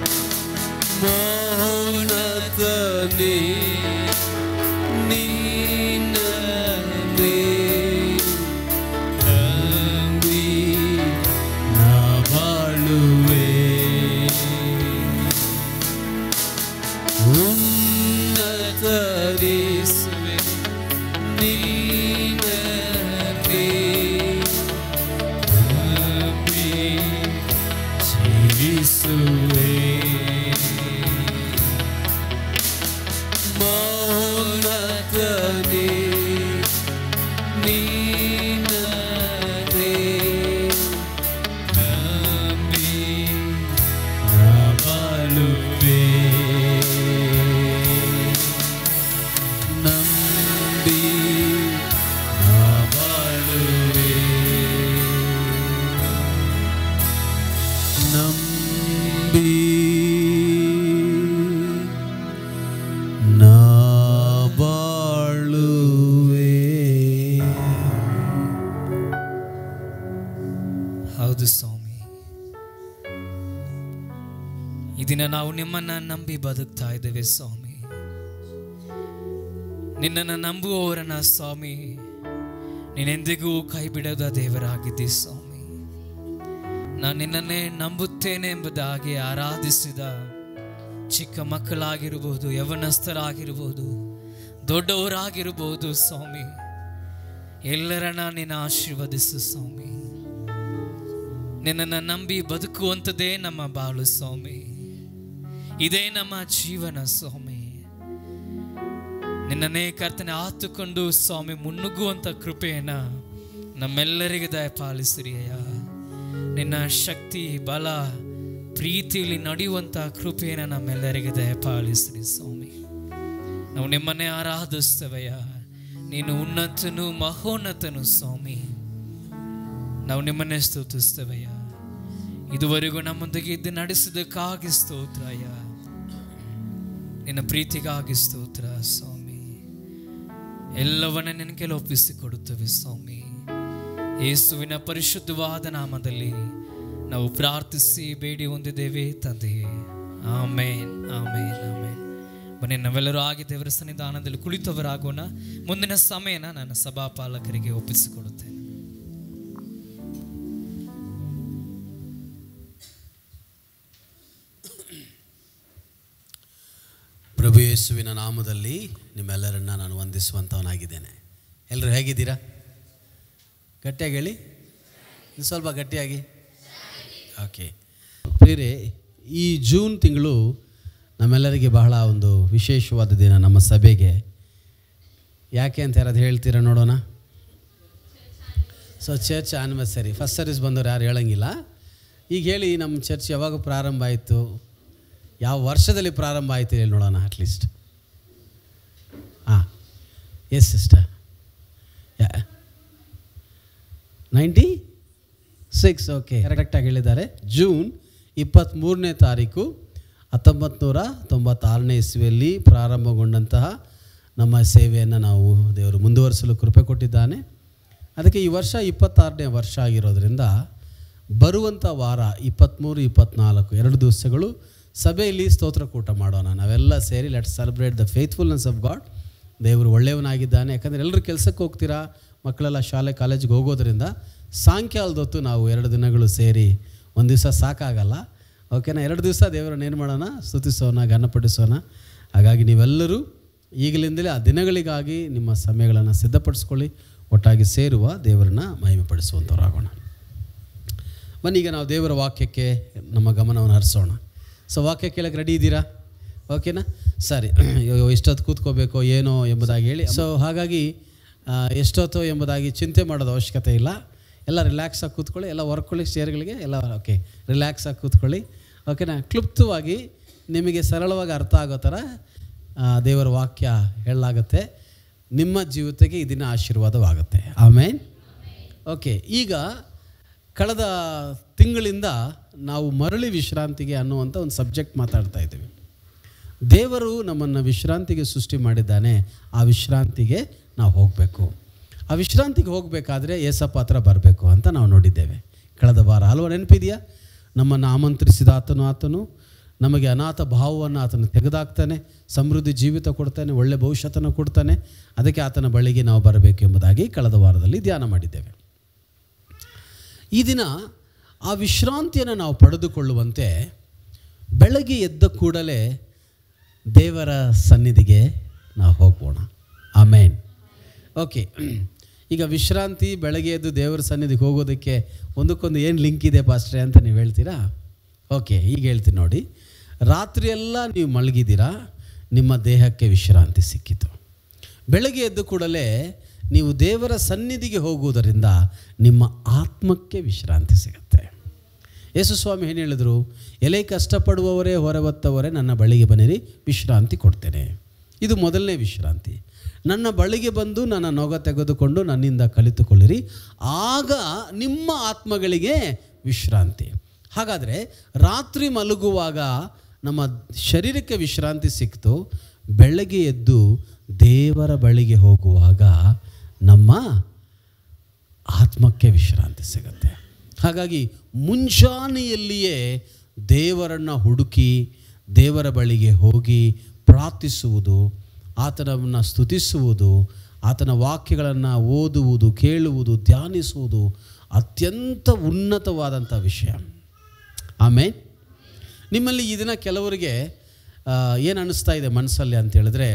ಮೌನತನೇ ನಿನ್ನನ್ನೇ ನಂಬಿ ನಾ ಬಾಳುವೆ ಉನ್ನತರಿಸುವೆ ನೀನನ್ನೇ ನಂಬಿ ಜೀವಿಸುವೆ ಮೌನತನೇ ನೀನನ್ನೇ ನಂಬಿ ನಾ ಬಾಳುವೆ ನಂಬಿ ನಾ ಬಾಳುವೆ ನಂಬಿ ನಾ ಬಾಳುವೆ ಹೌದು ಸ್ವಾಮಿ ಈ ದಿನ ನಾವು ನಿಮ್ಮನ್ನ ನಂಬಿ ಬದುಕ್ತಾ ಇದ್ದೇವೆ ಸ್ವಾಮಿ ನಿನ್ನನ್ನು ನಂಬುವವರನ್ನ ಸ್ವಾಮಿ ನೀನೆಂದಿಗೂ ಕೈ ಬಿಡದ ದೇವರಾಗಿದ್ದಿ ಸ್ವಾಮಿ ನಾನು ನಿನ್ನನ್ನೇ ನಂಬುತ್ತೇನೆ ಎಂಬುದಾಗಿ ಆರಾಧಿಸಿದ ಚಿಕ್ಕ ಮಕ್ಕಳಾಗಿರ್ಬೋದು ಯವನಸ್ಥರಾಗಿರ್ಬೋದು ದೊಡ್ಡವರಾಗಿರ್ಬೋದು ಸ್ವಾಮಿ ಎಲ್ಲರನ್ನ ನೀನು ಆಶೀರ್ವದಿಸು ಸ್ವಾಮಿ ನಿನ್ನನ್ನು ನಂಬಿ ಬದುಕುವಂಥದ್ದೇ ನಮ್ಮ ಬಾಳು ಸ್ವಾಮಿ ಇದೇ ನಮ್ಮ ಜೀವನ ಸ್ವಾಮಿ ನಿನ್ನನ್ನೇ ಕರ್ತನೆ ಆತುಕೊಂಡು ಸ್ವಾಮಿ ಮುನ್ನುಗ್ಗುವಂಥ ಕೃಪೆಯನ್ನ ನಮ್ಮೆಲ್ಲರಿಗೆ ದಯಪಾಲಿಸಿರಿ ಅಯ್ಯ ನಿನ್ನ ಶಕ್ತಿ ಬಲ ಪ್ರೀತಿಯಲ್ಲಿ ನಡೆಯುವಂಥ ಕೃಪೆಯನ್ನು ನಮ್ಮೆಲ್ಲರಿಗೆ ದಯಪಾಲಿಸಿರಿ ಸ್ವಾಮಿ ನಾವು ನಿಮ್ಮನ್ನೇ ಆರಾಧಿಸ್ತೇವಯ್ಯ ನೀನು ಉನ್ನತನು ಮಹೋನ್ನತನು ಸ್ವಾಮಿ ನಾವು ನಿಮ್ಮನ್ನೇ ಸ್ತುತಿಸ್ತೇವಯ್ಯ ಇದುವರೆಗೂ ನಮ್ಮೊಂದಿಗೆ ಇದ್ದು ನಡೆಸಿದ್ದಕ್ಕಾಗಿ ಸ್ತೋತ್ರ ಅಯ್ಯ ನಿನ್ನ ಪ್ರೀತಿಗಾಗಿ ಸ್ತೋತ್ರ ಸ್ವಾಮಿ ಎಲ್ಲವನ್ನ ನಿನಗೆ ಒಪ್ಪಿಸಿಕೊಡುತ್ತೇವೆ ಸ್ವಾಮಿ ಯೇಸುವಿನ ಪರಿಶುದ್ಧವಾದ ನಾಮದಲ್ಲಿ ನಾವು ಪ್ರಾರ್ಥಿಸಿ ಬೇಡಿ ಹೊಂದಿದ್ದೇವೆ ತಂದೆಯೇ ಆಮೇನ್ ಆಮೇನ್ ಆಮೇನ್ ಬನ್ನಿ ನಾವೆಲ್ಲರೂ ಆಗಿ ದೇವರ ಸನ್ನಿಧಾನದಲ್ಲಿ ಕುಳಿತವರಾಗೋಣ ಮುಂದಿನ ಸಮಯನ ನನ್ನ ಸಭಾಪಾಲಕರಿಗೆ ಒಪ್ಪಿಸಿಕೊಡುತ್ತೇನೆ ಪ್ರಭು ಯೇಸುವಿನ ನಾಮದಲ್ಲಿ ನಿಮ್ಮೆಲ್ಲರನ್ನ ನಾನು ವಂದಿಸುವಂಥವನಾಗಿದ್ದೇನೆ ಎಲ್ಲರೂ ಹೇಗಿದ್ದೀರಾ ಗಟ್ಟಿಯಾಗಿ ಹೇಳಿ ಇನ್ನು ಸ್ವಲ್ಪ ಗಟ್ಟಿಯಾಗಿ ಓಕೆ ಪ್ರಿಯರೇ ಈ ಜೂನ್ ತಿಂಗಳು ನಮ್ಮೆಲ್ಲರಿಗೆ ಬಹಳ ಒಂದು ವಿಶೇಷವಾದ ದಿನ ನಮ್ಮ ಸಭೆಗೆ ಯಾಕೆ ಅಂತ ಯಾರಾದ್ರು ಹೇಳ್ತೀರಾ ನೋಡೋಣ so church anniversary first service ಬಂದವ್ರು ಯಾರು ಹೇಳಂಗಿಲ್ಲ ಈಗ ಹೇಳಿ ನಮ್ಮ ಚರ್ಚ್ ಯಾವಾಗ ಪ್ರಾರಂಭ ಆಯಿತು ಯಾವ ವರ್ಷದಲ್ಲಿ ಪ್ರಾರಂಭ ಆಯ್ತು ಹೇಳಿ ನೋಡೋಣ ಅಟ್ಲೀಸ್ಟ್ ಹಾಂ yes sister ninety six okay ಕರೆಕ್ಟಾಗಿ ಹೇಳಿದ್ದಾರೆ ಜೂನ್ ಇಪ್ಪತ್ತ್ಮೂರನೇ ತಾರೀಕು ಹತ್ತೊಂಬತ್ತು ನೂರ ತೊಂಬತ್ತಾರನೇ ಇಸ್ವಿಯಲ್ಲಿ ಪ್ರಾರಂಭಗೊಂಡಂತಹ ನಮ್ಮ ಸೇವೆಯನ್ನು ನಾವು ದೇವರು ಮುಂದುವರಿಸಲು ಕೃಪೆ ಕೊಟ್ಟಿದ್ದಾನೆ ಅದಕ್ಕೆ ಈ ವರ್ಷ ಇಪ್ಪತ್ತಾರನೇ ವರ್ಷ ಆಗಿರೋದ್ರಿಂದ ಬರುವಂಥ ವಾರ ಇಪ್ಪತ್ತ್ಮೂರು ಇಪ್ಪತ್ತ್ನಾಲ್ಕು ಎರಡು ದಿವಸಗಳು ಸಭೆಯಲ್ಲಿ ಸ್ತೋತ್ರಕೂಟ ಮಾಡೋಣ ನಾವೆಲ್ಲ ಸೇರಿ let celebrate the faithfulness of God ದೇವರು ಒಳ್ಳೆಯವನಾಗಿದ್ದಾನೆ ಯಾಕಂದರೆ ಎಲ್ಲರೂ ಕೆಲಸಕ್ಕೆ ಹೋಗ್ತೀರಾ ಮಕ್ಕಳೆಲ್ಲ ಶಾಲೆ ಕಾಲೇಜಿಗೆ ಹೋಗೋದ್ರಿಂದ ಸಾಯಂಕಾಲದ ಹೊತ್ತು ನಾವು ಎರಡು ದಿನಗಳು ಸೇರಿ ಒಂದು ದಿವಸ ಸಾಕಾಗಲ್ಲ ಓಕೆನಾ ಎರಡು ದಿವಸ ದೇವರನ್ನ ಏನು ಮಾಡೋಣ ಸ್ತುತಿಸೋಣ ಘನಪಡಿಸೋಣ ಹಾಗಾಗಿ ನೀವೆಲ್ಲರೂ ಈಗಲಿಂದಲೇ ಆ ದಿನಗಳಿಗಾಗಿ ನಿಮ್ಮ ಸಮಯಗಳನ್ನು ಸಿದ್ಧಪಡಿಸ್ಕೊಳ್ಳಿ ಒಟ್ಟಾಗಿ ಸೇರುವ ದೇವರನ್ನ ಮಹಿಮೆಪಡಿಸುವಂಥವ್ರಾಗೋಣ ಬನ್ನಿ ಈಗ ನಾವು ದೇವರ ವಾಕ್ಯಕ್ಕೆ ನಮ್ಮ ಗಮನವನ್ನು ಹರಿಸೋಣ ಸೊ ವಾಕ್ಯ ಕೇಳಕ್ಕೆ ರೆಡಿ ಇದ್ದೀರಾ ಓಕೆನಾ ಸರಿ ಅಯ್ಯೋ ಎಷ್ಟೊತ್ತು ಕೂತ್ಕೋಬೇಕೋ ಏನೋ ಎಂಬುದಾಗಿ ಹೇಳಿ ಸೊ ಹಾಗಾಗಿ ಆ, ಎಷ್ಟೊತ್ತು ಎಂಬುದಾಗಿ ಚಿಂತೆ ಮಾಡೋದು ಅವಶ್ಯಕತೆ ಇಲ್ಲ ಎಲ್ಲ ರಿಲ್ಯಾಕ್ಸಾಗಿ ಕೂತ್ಕೊಳ್ಳಿ ಎಲ್ಲ ವರ್ಕೊಳ್ಳಿ ಚೇರ್ಗಳಿಗೆ ಎಲ್ಲ ಓಕೆ ರಿಲ್ಯಾಕ್ಸಾಗಿ ಕೂತ್ಕೊಳ್ಳಿ ಓಕೆನಾ ಕ್ಲುಪ್ತವಾಗಿ ನಿಮಗೆ ಸರಳವಾಗಿ ಅರ್ಥ ಆಗೋ ಥರ ಆ, ದೇವರ ವಾಕ್ಯ ಹೇಳಲಾಗುತ್ತೆ ನಿಮ್ಮ ಜೀವಿತಕ್ಕೆ ಈ ದಿನ ಆಶೀರ್ವಾದವಾಗುತ್ತೆ ಆಮೇನ್ ಓಕೆ ಈಗ ಕಳೆದ ತಿಂಗಳಿಂದ ನಾವು ಮರಳಿ ವಿಶ್ರಾಂತಿಗೆ ಅನ್ನುವಂಥ ಒಂದು ಸಬ್ಜೆಕ್ಟ್ ಮಾತಾಡ್ತಾ ಇದ್ದೀವಿ ದೇವರು ನಮ್ಮನ್ನು ವಿಶ್ರಾಂತಿಗೆ ಸೃಷ್ಟಿ ಮಾಡಿದ್ದಾನೆ ಆ ವಿಶ್ರಾಂತಿಗೆ ನಾವು ಹೋಗಬೇಕು ಆ ವಿಶ್ರಾಂತಿಗೆ ಹೋಗಬೇಕಾದ್ರೆ ಏಸಪ್ಪ ಹತ್ರ ಬರಬೇಕು ಅಂತ ನಾವು ನೋಡಿದ್ದೇವೆ ಕಳೆದ ವಾರ ಹಲವು ನೆನಪಿದೆಯಾ ನಮ್ಮನ್ನು ಆಮಂತ್ರಿಸಿದ ಆತನು ಆತನು ನಮಗೆ ಅನಾಥ ಭಾವವನ್ನು ಆತನು ತೆಗೆದಾಕ್ತಾನೆ ಸಮೃದ್ಧಿ ಜೀವಿತ ಕೊಡ್ತಾನೆ ಒಳ್ಳೆ ಭವಿಷ್ಯತನ ಕೊಡ್ತಾನೆ ಅದಕ್ಕೆ ಆತನ ಬಳಿಗೆ ನಾವು ಬರಬೇಕು ಎಂಬುದಾಗಿ ಕಳೆದ ವಾರದಲ್ಲಿ ಧ್ಯಾನ ಮಾಡಿದ್ದೇವೆ ಈ ದಿನ ಆ ವಿಶ್ರಾಂತಿಯನ್ನು ನಾವು ಪಡೆದುಕೊಳ್ಳುವಂತೆ ಬೆಳಗ್ಗೆ ಎದ್ದ ಕೂಡಲೇ ದೇವರ ಸನ್ನಿಧಿಗೆ ನಾವು ಹೋಗೋಣ ಆಮೇನ್ ಓಕೆ ಈಗ ವಿಶ್ರಾಂತಿ ಬೆಳಗ್ಗೆ ಎದ್ದು ದೇವರ ಸನ್ನಿಧಿಗೆ ಹೋಗೋದಕ್ಕೆ ಒಂದಕ್ಕೊಂದು ಏನು ಲಿಂಕ್ ಇದೆ ಪಾಸ್ಟ್ರೆ ಅಂತ ನೀವು ಹೇಳ್ತೀರಾ ಓಕೆ ಈಗ ಹೇಳ್ತೀನಿ ನೋಡಿ ರಾತ್ರಿಯೆಲ್ಲ ನೀವು ಮಲಗಿದ್ದೀರಾ ನಿಮ್ಮ ದೇಹಕ್ಕೆ ವಿಶ್ರಾಂತಿ ಸಿಕ್ಕಿತು ಬೆಳಗ್ಗೆ ಎದ್ದು ಕೂಡಲೇ ನೀವು ದೇವರ ಸನ್ನಿಧಿಗೆ ಹೋಗುವುದರಿಂದ ನಿಮ್ಮ ಆತ್ಮಕ್ಕೆ ವಿಶ್ರಾಂತಿ ಸಿಗುತ್ತೆ ಯೇಸು ಸ್ವಾಮಿ ಏನು ಹೇಳಿದರು ಎಲೆ ಕಷ್ಟಪಡುವವರೇ ಹೊರವತ್ತವರೇ ನನ್ನ ಬಳಿಗೆ ಬನ್ನಿರಿ ವಿಶ್ರಾಂತಿ ಕೊಡ್ತೇನೆ ಇದು ಮೊದಲನೇ ವಿಶ್ರಾಂತಿ ನನ್ನ ಬಳಿಗೆ ಬಂದು ನನ್ನ ನೊಗ ತೆಗೆದುಕೊಂಡು ನನ್ನಿಂದ ಕಲಿತುಕೊಳ್ಳಿರಿ ಆಗ ನಿಮ್ಮ ಆತ್ಮಗಳಿಗೆ ವಿಶ್ರಾಂತಿ ಹಾಗಾದರೆ ರಾತ್ರಿ ಮಲಗುವಾಗ ನಮ್ಮ ಶರೀರಕ್ಕೆ ವಿಶ್ರಾಂತಿ ಸಿಕ್ತು ಬೆಳಗ್ಗೆ ಎದ್ದು ದೇವರ ಬಳಿಗೆ ಹೋಗುವಾಗ ನಮ್ಮ ಆತ್ಮಕ್ಕೆ ವಿಶ್ರಾಂತಿ ಸಿಗುತ್ತೆ ಹಾಗಾಗಿ ಮುಂಜಾನೆಯಲ್ಲಿಯೇ ದೇವರನ್ನು ಹುಡುಕಿ ದೇವರ ಬಳಿಗೆ ಹೋಗಿ ಪ್ರಾರ್ಥಿಸುವುದು ಆತನವನ್ನು ಸ್ತುತಿಸುವುದು ಆತನ ವಾಕ್ಯಗಳನ್ನು ಓದುವುದು ಕೇಳುವುದು ಧ್ಯಾನಿಸುವುದು ಅತ್ಯಂತ ಉನ್ನತವಾದಂಥ ವಿಷಯ ಆಮೇಲೆ ನಿಮ್ಮಲ್ಲಿ ಈ ದಿನ ಕೆಲವರಿಗೆ ಏನು ಅನ್ನಿಸ್ತಾ ಇದೆ ಮನಸ್ಸಲ್ಲಿ ಅಂತ ಹೇಳಿದ್ರೆ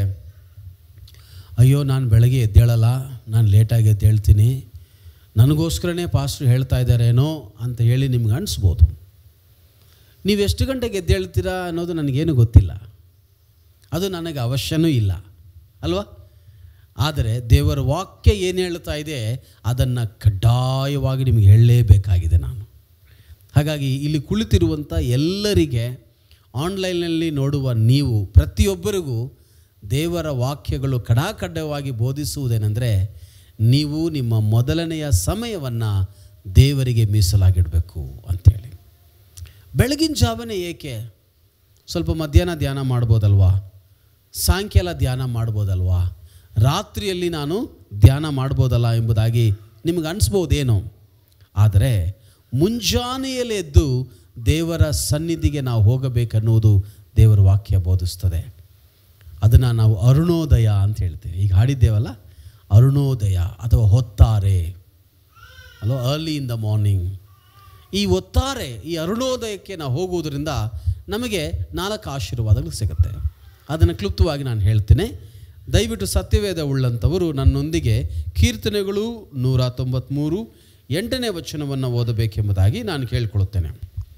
ಅಯ್ಯೋ ನಾನು ಬೆಳಗ್ಗೆ ಎದ್ದೇಳಲ್ಲ ನಾನು ಲೇಟಾಗಿ ಎದ್ದೇಳ್ತೀನಿ ನನಗೋಸ್ಕರನೇ ಪಾಸ್ಟ್ರು ಹೇಳ್ತಾ ಇದ್ದಾರೇನೋ ಅಂತ ಹೇಳಿ ನಿಮ್ಗೆ ಅನಿಸ್ಬೋದು ನೀವು ಎಷ್ಟು ಗಂಟೆಗೆ ಎದ್ದೇಳ್ತೀರಾ ಅನ್ನೋದು ನನಗೇನು ಗೊತ್ತಿಲ್ಲ ಅದು ನನಗೆ ಅವಶ್ಯನೂ ಇಲ್ಲ ಅಲ್ವಾ ಆದರೆ ದೇವರ ವಾಕ್ಯ ಏನು ಹೇಳ್ತಾ ಇದೆ ಅದನ್ನು ಕಡ್ಡಾಯವಾಗಿ ನಿಮಗೆ ಹೇಳಲೇಬೇಕಾಗಿದೆ ನಾನು ಹಾಗಾಗಿ ಇಲ್ಲಿ ಕುಳಿತಿರುವಂಥ ಎಲ್ಲರಿಗೆ ಆನ್ಲೈನ್ನಲ್ಲಿ ನೋಡುವ ನೀವು ಪ್ರತಿಯೊಬ್ಬರಿಗೂ ದೇವರ ವಾಕ್ಯಗಳು ಕಡಾಕಡ್ಡವಾಗಿ ಬೋಧಿಸುವುದೇನೆಂದರೆ ನೀವು ನಿಮ್ಮ ಮೊದಲನೆಯ ಸಮಯವನ್ನು ದೇವರಿಗೆ ಮೀಸಲಾಗಿಡಬೇಕು ಅಂಥೇಳಿ ಬೆಳಗಿನ ಜಾವನೇ ಏಕೆ ಸ್ವಲ್ಪ ಮಧ್ಯಾಹ್ನ ಧ್ಯಾನ ಮಾಡ್ಬೋದಲ್ವಾ ಸಾಯಂಕಾಲ ಧ್ಯಾನ ಮಾಡ್ಬೋದಲ್ವಾ ರಾತ್ರಿಯಲ್ಲಿ ನಾನು ಧ್ಯಾನ ಮಾಡ್ಬೋದಲ್ಲ ಎಂಬುದಾಗಿ ನಿಮಗೆ ಅನಿಸ್ಬೋದೇನೋ ಆದರೆ ಮುಂಜಾನೆಯಲ್ಲಿ ಎದ್ದು ದೇವರ ಸನ್ನಿಧಿಗೆ ನಾವು ಹೋಗಬೇಕನ್ನುವುದು ದೇವರ ವಾಕ್ಯ ಬೋಧಿಸ್ತದೆ ಅದನ್ನು ನಾವು ಅರುಣೋದಯ ಅಂತ ಹೇಳ್ತೇವೆ ಈಗ ಹಾಡಿದ್ದೇವಲ್ಲ ಅರುಣೋದಯ ಅಥವಾ ಹೊತ್ತಾರೆ ಅಲ್ವ ಅರ್ಲಿ ಇನ್ ದ ಮಾರ್ನಿಂಗ್ ಈ ಒತ್ತಾರೆ ಈ ಅರುಣೋದಯಕ್ಕೆ ನಾವು ಹೋಗುವುದರಿಂದ ನಮಗೆ ನಾಲ್ಕು ಆಶೀರ್ವಾದಗಳು ಸಿಗುತ್ತೆ ಅದನ್ನು ಕ್ಲುಪ್ತವಾಗಿ ನಾನು ಹೇಳ್ತೇನೆ ದಯವಿಟ್ಟು ಸತ್ಯವೇದ ಉಳ್ಳಂಥವರು ನನ್ನೊಂದಿಗೆ ಕೀರ್ತನೆಗಳು ನೂರ ತೊಂಬತ್ತ್ಮೂರು ಎಂಟನೇ ವಚನವನ್ನು ಓದಬೇಕೆಂಬುದಾಗಿ ನಾನು ಕೇಳಿಕೊಳ್ಳುತ್ತೇನೆ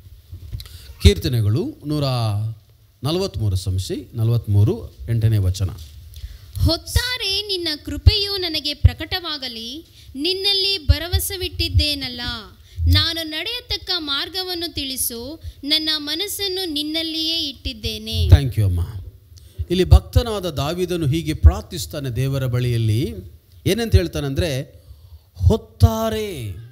ಕೀರ್ತನೆಗಳು ನೂರ ನಲವತ್ತ್ಮೂರು ಸಂಶಿ ನಲವತ್ತ್ಮೂರು ಎಂಟನೇ ವಚನ ಹೊತ್ತಾರೆ ನಿನ್ನ ಕೃಪೆಯು ನನಗೆ ಪ್ರಕಟವಾಗಲಿ ನಿನ್ನಲ್ಲಿ ಭರವಸವಿಟ್ಟಿದ್ದೇನಲ್ಲ ನಾನು ನಡೆಯತಕ್ಕ ಮಾರ್ಗವನ್ನು ತಿಳಿಸು ನನ್ನ ಮನಸ್ಸನ್ನು ನಿನ್ನಲ್ಲಿಯೇ ಇಟ್ಟಿದ್ದೇನೆ ಥ್ಯಾಂಕ್ ಯು ಅಮ್ಮ ಇಲ್ಲಿ ಭಕ್ತನಾದ ದಾವಿದನು ಹೀಗೆ ಪ್ರಾರ್ಥಿಸ್ತಾನೆ ದೇವರ ಬಳಿಯಲ್ಲಿ ಏನಂತ ಹೇಳ್ತಾನಂದರೆ ಹೊತ್ತಾರೆ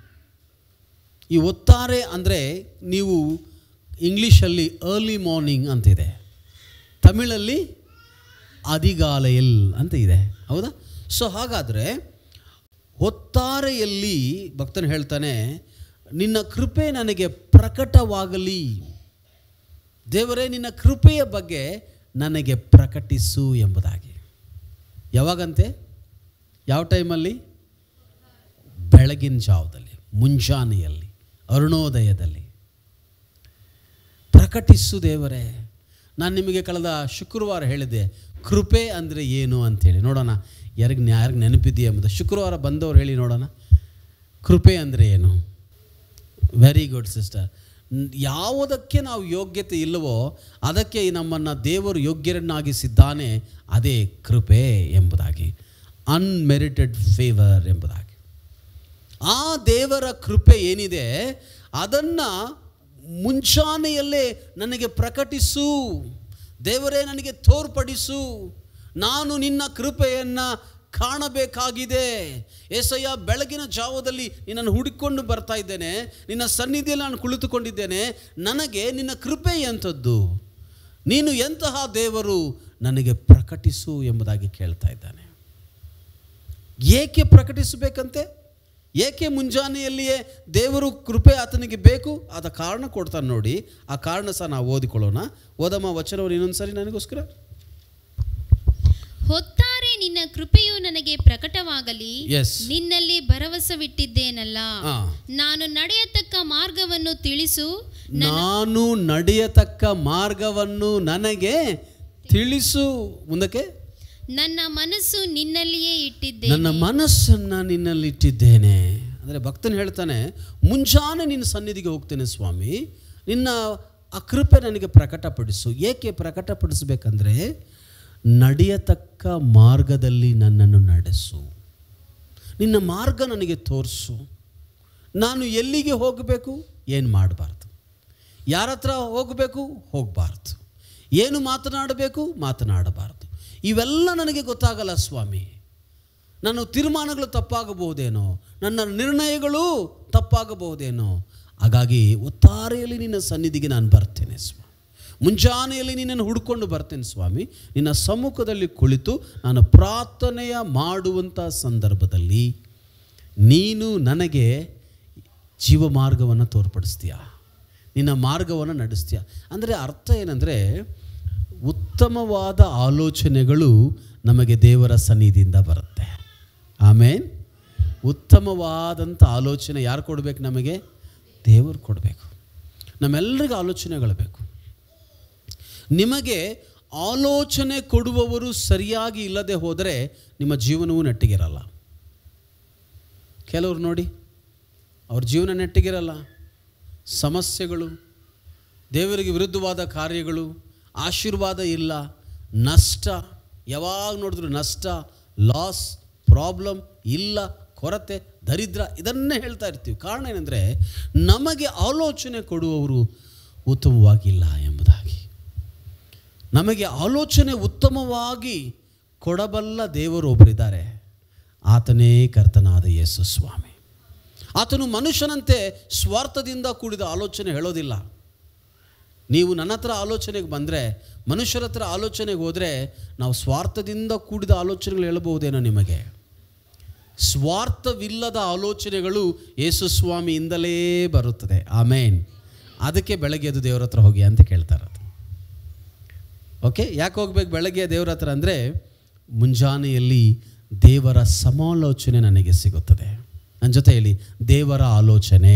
ಈ ಒತ್ತಾರೆ ಅಂದರೆ ನೀವು ಇಂಗ್ಲೀಷಲ್ಲಿ ಅರ್ಲಿ ಮಾರ್ನಿಂಗ್ ಅಂತಿದೆ ತಮಿಳಲ್ಲಿ ಅದಿಗಾಲೆಯಲ್ ಅಂತ ಇದೆ ಹೌದಾ ಸೊ ಹಾಗಾದರೆ ಹೊತ್ತಾರೆಯಲ್ಲಿ ಭಕ್ತನು ಹೇಳ್ತಾನೆ ನಿನ್ನ ಕೃಪೆ ನನಗೆ ಪ್ರಕಟವಾಗಲಿ ದೇವರೇ ನಿನ್ನ ಕೃಪೆಯ ಬಗ್ಗೆ ನನಗೆ ಪ್ರಕಟಿಸು ಎಂಬುದಾಗಿ ಯಾವಾಗಂತೆ ಯಾವ ಟೈಮಲ್ಲಿ ಬೆಳಗಿನ ಜಾವದಲ್ಲಿ ಮುಂಜಾನೆಯಲ್ಲಿ ಅರುಣೋದಯದಲ್ಲಿ ಪ್ರಕಟಿಸು ದೇವರೇ ನಾನು ನಿಮಗೆ ಕಳೆದ ಶುಕ್ರವಾರ ಹೇಳಿದ್ದೆ ಕೃಪೆ ಅಂದರೆ ಏನು ಅಂಥೇಳಿ ನೋಡೋಣ ಯಾರಿಗೆ ಯಾರಿಗೆ ನೆನಪಿದೆಯಾ ಎಂಬುದು ಶುಕ್ರವಾರ ಬಂದವರು ಹೇಳಿ ನೋಡೋಣ ಕೃಪೆ ಅಂದರೆ ಏನು ವೆರಿ ಗುಡ್ ಸಿಸ್ಟರ್ ಯಾವುದಕ್ಕೆ ನಾವು ಯೋಗ್ಯತೆ ಇಲ್ಲವೋ ಅದಕ್ಕೆ ನಮ್ಮನ್ನು ದೇವರು ಯೋಗ್ಯರನ್ನಾಗಿಸಿದ್ದಾನೆ ಅದೇ ಕೃಪೆ ಎಂಬುದಾಗಿ ಅನ್ಮೆರಿಟೆಡ್ ಫೇವರ್ ಎಂಬುದಾಗಿ ಆ ದೇವರ ಕೃಪೆ ಏನಿದೆ ಅದನ್ನು ಮುಂಚಾನೆಯಲ್ಲೇ ನನಗೆ ಪ್ರಕಟಿಸು ದೇವರೇ ನನಗೆ ತೋರ್ಪಡಿಸು ನಾನು ನಿನ್ನ ಕೃಪೆಯನ್ನು ಕಾಣಬೇಕಾಗಿದೆ ಏಸಯ್ಯ ಬೆಳಗಿನ ಜಾವದಲ್ಲಿ ನಿನ್ನನ್ನು ಹುಡುಕೊಂಡು ಬರ್ತಾ ಇದ್ದೇನೆ ನಿನ್ನ ಸನ್ನಿಧಿಯಲ್ಲಿ ನಾನು ಕುಳಿತುಕೊಂಡಿದ್ದೇನೆ ನನಗೆ ನಿನ್ನ ಕೃಪೆ ಎಂಥದ್ದು ನೀನು ಎಂತಹ ದೇವರು ನನಗೆ ಪ್ರಕಟಿಸು ಎಂಬುದಾಗಿ ಕೇಳ್ತಾ ಇದ್ದಾನೆ ಏಕೆ ಪ್ರಕಟಿಸಬೇಕಂತೆ ಏಕೆ ಮುಂಜಾನೆಯಲ್ಲಿಯೇ ದೇವರು ಕೃಪೆ ಆತನಿಗೆ ಬೇಕು ಆದ ಕಾರಣ ಕೊಡ್ತಾನೆ ನೋಡಿ ಆ ಕಾರಣ ಸಹ ನಾವು ಓದಿಕೊಳ್ಳೋಣ ಓದಮ್ಮ ವಚನವನ್ನು ಇನ್ನೊಂದು ಸರಿ ನನಗೋಸ್ಕರ ಹೊತ್ತಾರೆ ನಿನ್ನ ಕೃಪೆಯು ನನಗೆ ಪ್ರಕಟವಾಗಲಿ Yes. ನಿನ್ನಲ್ಲಿ ಭರವಸವಿಟ್ಟಿದ್ದೇನಲ್ಲ ಆ. ನಾನು ನಡೆಯತಕ್ಕ ಮಾರ್ಗವನ್ನು ತಿಳಿಸು ನಾನು ನಡೆಯತಕ್ಕ ಮಾರ್ಗವನ್ನು ನನಗೆ ತಿಳಿಸು ಮುಂದಕ್ಕೆ ನನ್ನ ಮನಸ್ಸು ನಿನ್ನಲ್ಲಿಯೇ ಇಟ್ಟಿದ್ದೆ ನನ್ನ ಮನಸ್ಸನ್ನು ನಿನ್ನಲ್ಲಿ ಇಟ್ಟಿದ್ದೇನೆ ಅಂದರೆ ಭಕ್ತನು ಹೇಳ್ತಾನೆ ಮುಂಜಾನೆ ನಿನ್ನ ಸನ್ನಿಧಿಗೆ ಹೋಗ್ತೇನೆ ಸ್ವಾಮಿ ನಿನ್ನ ಆ ಕೃಪೆ ನನಗೆ ಪ್ರಕಟಪಡಿಸು ಏಕೆ ಪ್ರಕಟಪಡಿಸಬೇಕಂದ್ರೆ ನಡೆಯತಕ್ಕ ಮಾರ್ಗದಲ್ಲಿ ನನ್ನನ್ನು ನಡೆಸು ನಿನ್ನ ಮಾರ್ಗ ನನಗೆ ತೋರಿಸು ನಾನು ಎಲ್ಲಿಗೆ ಹೋಗಬೇಕು ಏನು ಮಾಡಬಾರ್ದು ಯಾರ ಹತ್ರ ಹೋಗಬೇಕು ಹೋಗಬಾರ್ದು ಏನು ಮಾತನಾಡಬೇಕು ಮಾತನಾಡಬಾರ್ದು ಇವೆಲ್ಲ ನನಗೆ ಗೊತ್ತಾಗಲ್ಲ ಸ್ವಾಮಿ ನನ್ನ ತೀರ್ಮಾನಗಳು ತಪ್ಪಾಗಬಹುದೇನೋ ನನ್ನ ನಿರ್ಣಯಗಳು ತಪ್ಪಾಗಬಹುದೇನೋ ಹಾಗಾಗಿ ಒತ್ತಾರೆಯಲ್ಲಿ ನಿನ್ನ ಸನ್ನಿಧಿಗೆ ನಾನು ಬರ್ತೇನೆ ಸ್ವಾಮಿ ಮುಂಜಾನೆಯಲ್ಲಿ ನಿನ್ನನ್ನು ಹುಡ್ಕೊಂಡು ಬರ್ತೇನೆ ಸ್ವಾಮಿ ನಿನ್ನ ಸಮ್ಮುಖದಲ್ಲಿ ಕುಳಿತು ನಾನು ಪ್ರಾರ್ಥನೆಯ ಮಾಡುವಂಥ ಸಂದರ್ಭದಲ್ಲಿ ನೀನು ನನಗೆ ಜೀವ ಮಾರ್ಗವನ್ನು ತೋರ್ಪಡಿಸ್ತೀಯ ನಿನ್ನ ಮಾರ್ಗವನ್ನು ನಡೆಸ್ತೀಯ ಅಂದರೆ ಅರ್ಥ ಏನಂದರೆ ಉತ್ತಮವಾದ ಆಲೋಚನೆಗಳು ನಮಗೆ ದೇವರ ಸನ್ನಿಧಿಯಿಂದ ಬರುತ್ತೆ ಆಮೇಲೆ ಉತ್ತಮವಾದಂಥ ಆಲೋಚನೆ ಯಾರು ಕೊಡಬೇಕು ನಮಗೆ ದೇವರು ಕೊಡಬೇಕು ನಮ್ಮೆಲ್ಲರಿಗೂ ಆಲೋಚನೆಗಳು ಬೇಕು ನಿಮಗೆ ಆಲೋಚನೆ ಕೊಡುವವರು ಸರಿಯಾಗಿ ಇಲ್ಲದೆ ಹೋದರೆ ನಿಮ್ಮ ಜೀವನವೂ ನೆಟ್ಟಿಗಿರಲ್ಲ ಕೆಲವರು ನೋಡಿ ಅವ್ರ ಜೀವನ ನೆಟ್ಟಿಗಿರಲ್ಲ ಸಮಸ್ಯೆಗಳು ದೇವರಿಗೆ ವಿರುದ್ಧವಾದ ಕಾರ್ಯಗಳು ಆಶೀರ್ವಾದ ಇಲ್ಲ ನಷ್ಟ ಯಾವಾಗ ನೋಡಿದ್ರು ನಷ್ಟ ಲಾಸ್ ಪ್ರಾಬ್ಲಮ್ ಇಲ್ಲ ಕೊರತೆ ದರಿದ್ರ ಇದನ್ನೇ ಹೇಳ್ತಾ ಇರ್ತೀವಿ ಕಾರಣ ಏನಂದರೆ ನಮಗೆ ಆಲೋಚನೆ ಕೊಡುವವರು ಉತ್ತಮವಾಗಿಲ್ಲ ಎಂಬುದಾಗಿ ನಮಗೆ ಆಲೋಚನೆ ಉತ್ತಮವಾಗಿ ಕೊಡಬಲ್ಲ ದೇವರು ಒಬ್ಬರಿದ್ದಾರೆ ಆತನೇ ಕರ್ತನಾದ ಯೇಸು ಸ್ವಾಮಿ ಆತನು ಮನುಷ್ಯನಂತೆ ಸ್ವಾರ್ಥದಿಂದ ಕೂಡಿದ ಆಲೋಚನೆ ಹೇಳೋದಿಲ್ಲ ನೀವು ನನ್ನ ಹತ್ರ ಆಲೋಚನೆಗೆ ಬಂದರೆ ಮನುಷ್ಯರ ಹತ್ರ ಆಲೋಚನೆಗೆ ಹೋದರೆ ನಾವು ಸ್ವಾರ್ಥದಿಂದ ಕೂಡಿದ ಆಲೋಚನೆಗಳು ಹೇಳಬಹುದೇನೋ ನಿಮಗೆ ಸ್ವಾರ್ಥವಿಲ್ಲದ ಆಲೋಚನೆಗಳು ಯೇಸು ಸ್ವಾಮಿಯಿಂದಲೇ ಬರುತ್ತದೆ ಆಮೇನ್ ಅದಕ್ಕೆ ಬೆಳಗ್ಗೆ ಎದ್ದು ದೇವ್ರ ಹತ್ರ ಹೋಗಿ ಅಂತ ಕೇಳ್ತಾರೆ ಅದು ಓಕೆ ಯಾಕೆ ಹೋಗ್ಬೇಕು ಬೆಳಗ್ಗೆ ದೇವ್ರ ಹತ್ರ ಅಂದರೆ ಮುಂಜಾನೆಯಲ್ಲಿ ದೇವರ ಸಮಾಲೋಚನೆ ನನಗೆ ಸಿಗುತ್ತದೆ ನನ್ನ ಜೊತೆ ಹೇಳಿ ದೇವರ ಆಲೋಚನೆ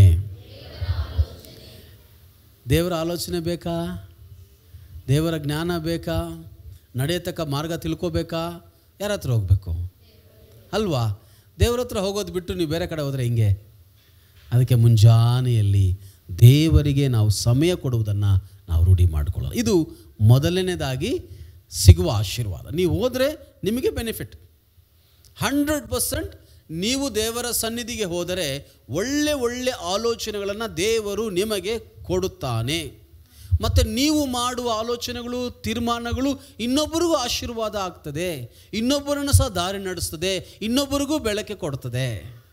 ದೇವರ ಆಲೋಚನೆ ಬೇಕಾ ದೇವರ ಜ್ಞಾನ ಬೇಕಾ ನಡೆಯತಕ್ಕ ಮಾರ್ಗ ತಿಳ್ಕೋಬೇಕಾ ಯಾರ ಹತ್ರ ಹೋಗಬೇಕು ಅಲ್ವಾ ದೇವ್ರ ಹತ್ರ ಹೋಗೋದು ಬಿಟ್ಟು ನೀವು ಬೇರೆ ಕಡೆ ಹೋದರೆ ಹಿಂಗೆ ಅದಕ್ಕೆ ಮುಂಜಾನೆಯಲ್ಲಿ ದೇವರಿಗೆ ನಾವು ಸಮಯ ಕೊಡುವುದನ್ನು ನಾವು ರೂಢಿ ಮಾಡಿಕೊಳ್ಳೋಣ ಇದು ಮೊದಲನೇದಾಗಿ ಸಿಗುವ ಆಶೀರ್ವಾದ ನೀವು ಹೋದರೆ ನಿಮಗೆ ಬೆನಿಫಿಟ್ ಹಂಡ್ರೆಡ್ ಪರ್ಸೆಂಟ್ ನೀವು ದೇವರ ಸನ್ನಿಧಿಗೆ ಹೋದರೆ ಒಳ್ಳೆ ಒಳ್ಳೆ ಆಲೋಚನೆಗಳನ್ನು ದೇವರು ನಿಮಗೆ ಕೊಡುತ್ತಾನೆ ಮತ್ತು ನೀವು ಮಾಡುವ ಆಲೋಚನೆಗಳು ತೀರ್ಮಾನಗಳು ಇನ್ನೊಬ್ಬರಿಗೂ ಆಶೀರ್ವಾದ ಆಗ್ತದೆ ಇನ್ನೊಬ್ಬರನ್ನು ಸಹ ದಾರಿ ನಡೆಸ್ತದೆ ಇನ್ನೊಬ್ಬರಿಗೂ ಬೆಳಕೆ ಕೊಡ್ತದೆ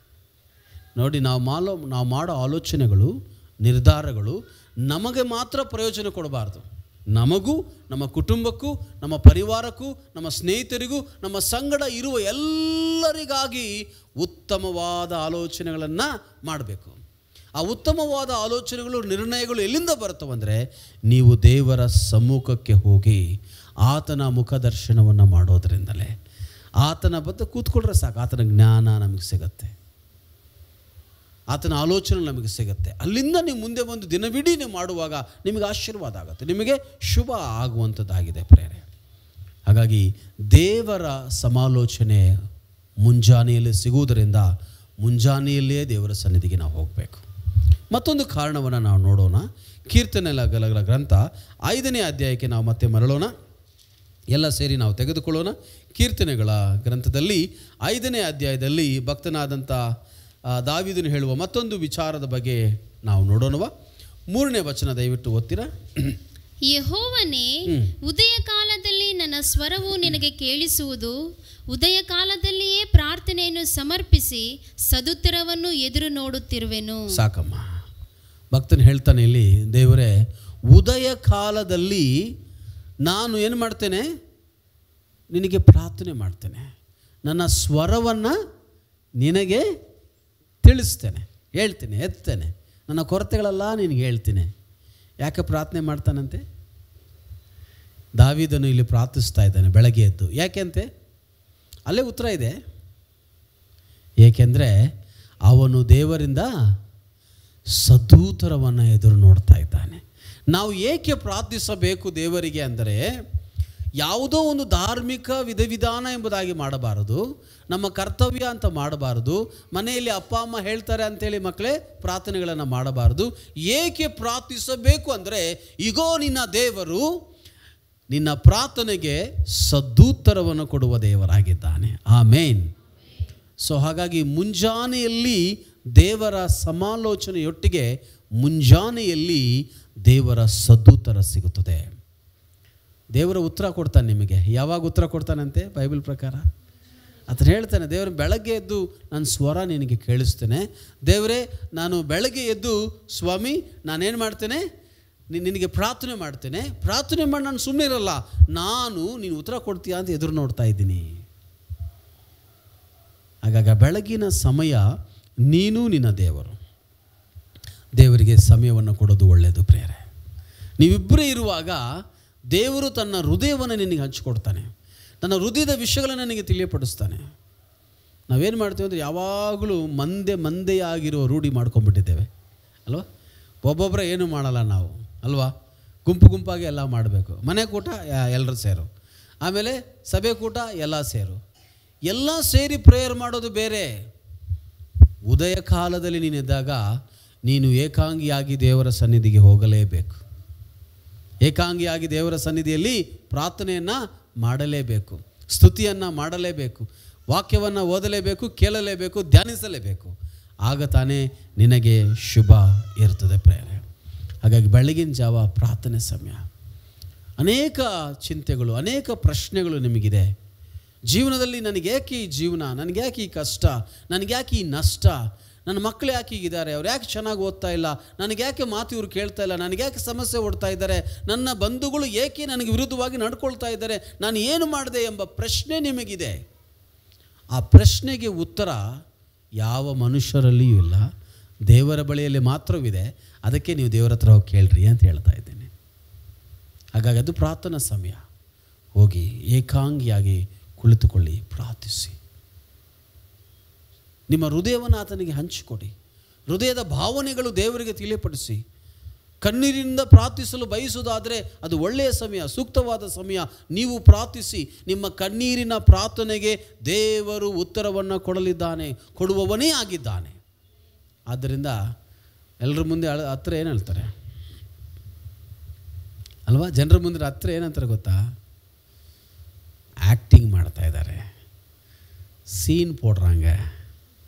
ನೋಡಿ ನಾವು ಮಾಲೋ ನಾವು ಮಾಡೋ ಆಲೋಚನೆಗಳು ನಿರ್ಧಾರಗಳು ನಮಗೆ ಮಾತ್ರ ಪ್ರಯೋಜನ ಕೊಡಬಾರ್ದು ನಮಗೂ ನಮ್ಮ ಕುಟುಂಬಕ್ಕೂ ನಮ್ಮ ಪರಿವಾರಕ್ಕೂ ನಮ್ಮ ಸ್ನೇಹಿತರಿಗೂ ನಮ್ಮ ಸಂಗಡ ಇರುವ ಎಲ್ಲರಿಗಾಗಿ ಉತ್ತಮವಾದ ಆಲೋಚನೆಗಳನ್ನು ಮಾಡಬೇಕು ಆ ಉತ್ತಮವಾದ ಆಲೋಚನೆಗಳು ನಿರ್ಣಯಗಳು ಎಲ್ಲಿಂದ ಬರ್ತವಂದರೆ ನೀವು ದೇವರ ಸಮ್ಮುಖಕ್ಕೆ ಹೋಗಿ ಆತನ ಮುಖದರ್ಶನವನ್ನು ಮಾಡೋದರಿಂದಲೇ ಆತನ ಬದ್ಧ ಕೂತ್ಕೊಂಡ್ರೆ ಸಾಕು ಆತನ ಜ್ಞಾನ ನಮಗೆ ಸಿಗತ್ತೆ ಆತನ ಆಲೋಚನೆ ನಮಗೆ ಸಿಗುತ್ತೆ ಅಲ್ಲಿಂದ ನೀವು ಮುಂದೆ ಬಂದು ದಿನವಿಡೀ ನೀವು ಮಾಡುವಾಗ ನಿಮಗೆ ಆಶೀರ್ವಾದ ಆಗುತ್ತೆ ನಿಮಗೆ ಶುಭ ಆಗುವಂಥದ್ದಾಗಿದೆ ಪ್ರೇರೆ ಹಾಗಾಗಿ ದೇವರ ಸಮಾಲೋಚನೆ ಮುಂಜಾನೆಯಲ್ಲಿ ಸಿಗುವುದರಿಂದ ಮುಂಜಾನೆಯಲ್ಲೇ ದೇವರ ಸನ್ನಿಧಿಗೆ ನಾವು ಹೋಗಬೇಕು ಮತ್ತೊಂದು ಕಾರಣವನ್ನು ನಾವು ನೋಡೋಣ ಕೀರ್ತನೆಗಳ ಗ್ರಂಥ ಐದನೇ ಅಧ್ಯಾಯಕ್ಕೆ ನಾವು ಮತ್ತೆ ಮರಳೋಣ ಎಲ್ಲ ಸೇರಿ ನಾವು ತೆಗೆದುಕೊಳ್ಳೋಣ ಕೀರ್ತನೆಗಳ ಗ್ರಂಥದಲ್ಲಿ ಐದನೇ ಅಧ್ಯಾಯದಲ್ಲಿ ಭಕ್ತನಾದಂಥ ಆ, ದಾವೀದನು ಹೇಳುವ ಮತ್ತೊಂದು ವಿಚಾರದ ಬಗ್ಗೆ ನಾವು ನೋಡೋಣವ ಮೂರನೇ ವಚನ ದಯವಿಟ್ಟು ಓದ್ತೀರಾ ಯಹೋವನೇ ಉದಯ ಕಾಲದಲ್ಲಿ ನನ್ನ ಸ್ವರವು ನಿನಗೆ ಕೇಳಿಸುವುದು ಉದಯ ಕಾಲದಲ್ಲಿಯೇ ಪ್ರಾರ್ಥನೆಯನ್ನು ಸಮರ್ಪಿಸಿ ಸದುತ್ತರವನ್ನು ಎದುರು ನೋಡುತ್ತಿರುವೆನು ಸಾಕಮ್ಮ ಭಕ್ತನು ಹೇಳ್ತಾನೆ ಇಲ್ಲಿ ದೇವರೇ ಉದಯ ಕಾಲದಲ್ಲಿ ನಾನು ಏನು ಮಾಡ್ತೇನೆ ನಿನಗೆ ಪ್ರಾರ್ಥನೆ ಮಾಡ್ತೇನೆ ನನ್ನ ಸ್ವರವನ್ನು ನಿನಗೆ ತಿಳಿಸ್ತೇನೆ ಹೇಳ್ತೇನೆ ಎತ್ತೇನೆ ನನ್ನ ಕೊರತೆಗಳೆಲ್ಲ ನಿನಗೆ ಹೇಳ್ತೀನಿ ಯಾಕೆ ಪ್ರಾರ್ಥನೆ ಮಾಡ್ತಾನಂತೆ ದಾವಿದನು ಇಲ್ಲಿ ಪ್ರಾರ್ಥಿಸ್ತಾ ಇದ್ದಾನೆ ಬೆಳಗ್ಗೆ ಎದ್ದು ಯಾಕೆಂತೆ ಅಲ್ಲೇ ಉತ್ತರ ಇದೆ ಏಕೆಂದರೆ ಅವನು ದೇವರಿಂದ ಸದೂತರವನ್ನು ಎದುರು ನೋಡ್ತಾ ಇದ್ದಾನೆ ನಾವು ಏಕೆ ಪ್ರಾರ್ಥಿಸಬೇಕು ದೇವರಿಗೆ ಅಂದರೆ ಯಾವುದೋ ಒಂದು ಧಾರ್ಮಿಕ ವಿಧಿವಿಧಾನ ಎಂಬುದಾಗಿ ಮಾಡಬಾರದು ನಮ್ಮ ಕರ್ತವ್ಯ ಅಂತ ಮಾಡಬಾರದು ಮನೆಯಲ್ಲಿ ಅಪ್ಪ ಅಮ್ಮ ಹೇಳ್ತಾರೆ ಅಂತೇಳಿ ಮಕ್ಕಳೇ ಪ್ರಾರ್ಥನೆಗಳನ್ನು ಮಾಡಬಾರದು ಏಕೆ ಪ್ರಾರ್ಥಿಸಬೇಕು ಅಂದರೆ ಈಗೋ ನಿನ್ನ ದೇವರು ನಿನ್ನ ಪ್ರಾರ್ಥನೆಗೆ ಸದ್ದೂತ್ತರವನ್ನು ಕೊಡುವ ದೇವರಾಗಿದ್ದಾನೆ ಆ ಮೇನ್ ಸೊ ಹಾಗಾಗಿ ಮುಂಜಾನೆಯಲ್ಲಿ ದೇವರ ಸಮಾಲೋಚನೆಯೊಟ್ಟಿಗೆ ಮುಂಜಾನೆಯಲ್ಲಿ ದೇವರ ಸದ್ದುತ್ತರ ಸಿಗುತ್ತದೆ ದೇವರ ಉತ್ತರ ಕೊಡ್ತಾನೆ ನಿಮಗೆ ಯಾವಾಗ ಉತ್ತರ ಕೊಡ್ತಾನಂತೆ ಬೈಬಲ್ ಪ್ರಕಾರ ಆತನು ಹೇಳ್ತಾನೆ ದೇವರು ಬೆಳಗ್ಗೆ ಎದ್ದು ನನ್ನ ಸ್ವರ ನಿನಗೆ ಕೇಳಿಸ್ತೇನೆ ದೇವರೇ ನಾನು ಬೆಳಗ್ಗೆ ಎದ್ದು ಸ್ವಾಮಿ ನಾನೇನು ಮಾಡ್ತೇನೆ ನಿ- ನಿನಗೆ ಪ್ರಾರ್ಥನೆ ಮಾಡ್ತೇನೆ ಪ್ರಾರ್ಥನೆ ಮಾಡಿ ನಾನು ಸುಮ್ಮನೆ ಇರಲ್ಲ ನಾನು ನೀನು ಉತ್ತರ ಕೊಡ್ತೀಯಾ ಅಂತ ಎದುರು ನೋಡ್ತಾ ಇದ್ದೀನಿ ಹಾಗಾಗ ಬೆಳಗಿನ ಸಮಯ ನೀನು ನಿನ್ನ ದೇವರು ದೇವರಿಗೆ ಸಮಯವನ್ನು ಕೊಡೋದು ಒಳ್ಳೆಯದು ಪ್ರೇರೆ ನೀವಿಬ್ಬರೇ ಇರುವಾಗ ದೇವರು ತನ್ನ ಹೃದಯವನ್ನು ನಿನಗೆ ಹಂಚಿಕೊಡ್ತಾನೆ ತನ್ನ ಹೃದಯದ ವಿಷಯಗಳನ್ನು ನನಗೆ ತಿಳಿಯಪಡಿಸ್ತಾನೆ ನಾವೇನು ಮಾಡ್ತೇವೆ ಅಂದರೆ ಯಾವಾಗಲೂ ಮಂದೆ ಮಂದೆಯಾಗಿರೋ ರೂಢಿ ಮಾಡ್ಕೊಂಡ್ಬಿಟ್ಟಿದ್ದೇವೆ ಅಲ್ವಾ ಒಬ್ಬೊಬ್ಬರೇ ಏನು ಮಾಡಲ್ಲ ನಾವು ಅಲ್ವಾ ಗುಂಪು ಗುಂಪಾಗಿ ಎಲ್ಲ ಮಾಡಬೇಕು ಮನೆ ಕೂಟ ಎಲ್ಲರೂ ಸೇರು ಆಮೇಲೆ ಸಭೆ ಕೂಟ ಎಲ್ಲ ಸೇರು ಎಲ್ಲ ಸೇರಿ ಪ್ರೇಯರ್ ಮಾಡೋದು ಬೇರೆ ಉದಯ ಕಾಲದಲ್ಲಿ ನೀನಿದ್ದಾಗ ನೀನು ಏಕಾಂಗಿಯಾಗಿ ದೇವರ ಸನ್ನಿಧಿಗೆ ಹೋಗಲೇಬೇಕು ಏಕಾಂಗಿಯಾಗಿ ದೇವರ ಸನ್ನಿಧಿಯಲ್ಲಿ ಪ್ರಾರ್ಥನೆಯನ್ನು ಮಾಡಲೇಬೇಕು ಸ್ತುತಿಯನ್ನು ಮಾಡಲೇಬೇಕು ವಾಕ್ಯವನ್ನು ಓದಲೇಬೇಕು ಕೇಳಲೇಬೇಕು ಧ್ಯಾನಿಸಲೇಬೇಕು ಆಗ ತಾನೇ ನಿನಗೆ ಶುಭ ಇರ್ತದೆ ಪ್ರೇರಣೆ ಹಾಗಾಗಿ ಬೆಳಗಿನ ಜಾವ ಪ್ರಾರ್ಥನೆ ಸಮಯ ಅನೇಕ ಚಿಂತೆಗಳು ಅನೇಕ ಪ್ರಶ್ನೆಗಳು ನಿಮಗಿದೆ ಜೀವನದಲ್ಲಿ ನನಗೆ ಯಾಕೆ ಈ ಜೀವನ ನನಗೆ ಯಾಕೆ ಈ ಕಷ್ಟ ನನಗೆ ಯಾಕೆ ಈ ನಷ್ಟ ನನ್ನ ಮಕ್ಕಳು ಯಾಕೆ ಹೀಗಿದ್ದಾರೆ ಅವ್ರು ಯಾಕೆ ಚೆನ್ನಾಗಿ ಓದ್ತಾ ಇಲ್ಲ ನನಗೆ ಯಾಕೆ ಮಾತು ಇವ್ರು ಕೇಳ್ತಾ ಇಲ್ಲ ನನಗೆ ಯಾಕೆ ಸಮಸ್ಯೆ ಓಡ್ತಾ ಇದ್ದಾರೆ ನನ್ನ ಬಂಧುಗಳು ಏಕೆ ನನಗೆ ವಿರುದ್ಧವಾಗಿ ನಡ್ಕೊಳ್ತಾ ಇದ್ದಾರೆ ನಾನು ಏನು ಮಾಡಿದೆ ಎಂಬ ಪ್ರಶ್ನೆ ನಿಮಗಿದೆ ಆ ಪ್ರಶ್ನೆಗೆ ಉತ್ತರ ಯಾವ ಮನುಷ್ಯರಲ್ಲಿಯೂ ಇಲ್ಲ ದೇವರ ಬಳಿಯಲ್ಲಿ ಮಾತ್ರವಿದೆ ಅದಕ್ಕೆ ನೀವು ದೇವರ ಹತ್ರ ಹೋಗಿ ಕೇಳ್ರಿ ಅಂತ ಹೇಳ್ತಾ ಇದ್ದೇನೆ ಹಾಗಾಗಿ ಅದು ಪ್ರಾರ್ಥನಾ ಸಮಯ ಹೋಗಿ ಏಕಾಂಗಿಯಾಗಿ ಕುಳಿತುಕೊಳ್ಳಿ ಪ್ರಾರ್ಥಿಸಿ ನಿಮ್ಮ ಹೃದಯವನ್ನು ಆತನಿಗೆ ಹಂಚಿಕೊಡಿ ಹೃದಯದ ಭಾವನೆಗಳು ದೇವರಿಗೆ ತಿಳಿಯಪಡಿಸಿ ಕಣ್ಣೀರಿನಿಂದ ಪ್ರಾರ್ಥಿಸಲು ಬಯಸುವುದಾದರೆ ಅದು ಒಳ್ಳೆಯ ಸಮಯ ಸೂಕ್ತವಾದ ಸಮಯ ನೀವು ಪ್ರಾರ್ಥಿಸಿ ನಿಮ್ಮ ಕಣ್ಣೀರಿನ ಪ್ರಾರ್ಥನೆಗೆ ದೇವರು ಉತ್ತರವನ್ನು ಕೊಡಲಿದ್ದಾನೆ ಕೊಡುವವನೇ ಆಗಿದ್ದಾನೆ ಆದ್ದರಿಂದ ಎಲ್ಲರ ಮುಂದೆ ಅಳ ಹತ್ರ ಏನು ಹೇಳ್ತಾರೆ ಅಲ್ವಾ ಜನರ ಮುಂದೆ ಹತ್ರ ಏನಂತಾರೆ ಗೊತ್ತಾ ಆ್ಯಕ್ಟಿಂಗ್ ಮಾಡ್ತಾ ಇದ್ದಾರೆ ಸೀನ್ போடுறாங்க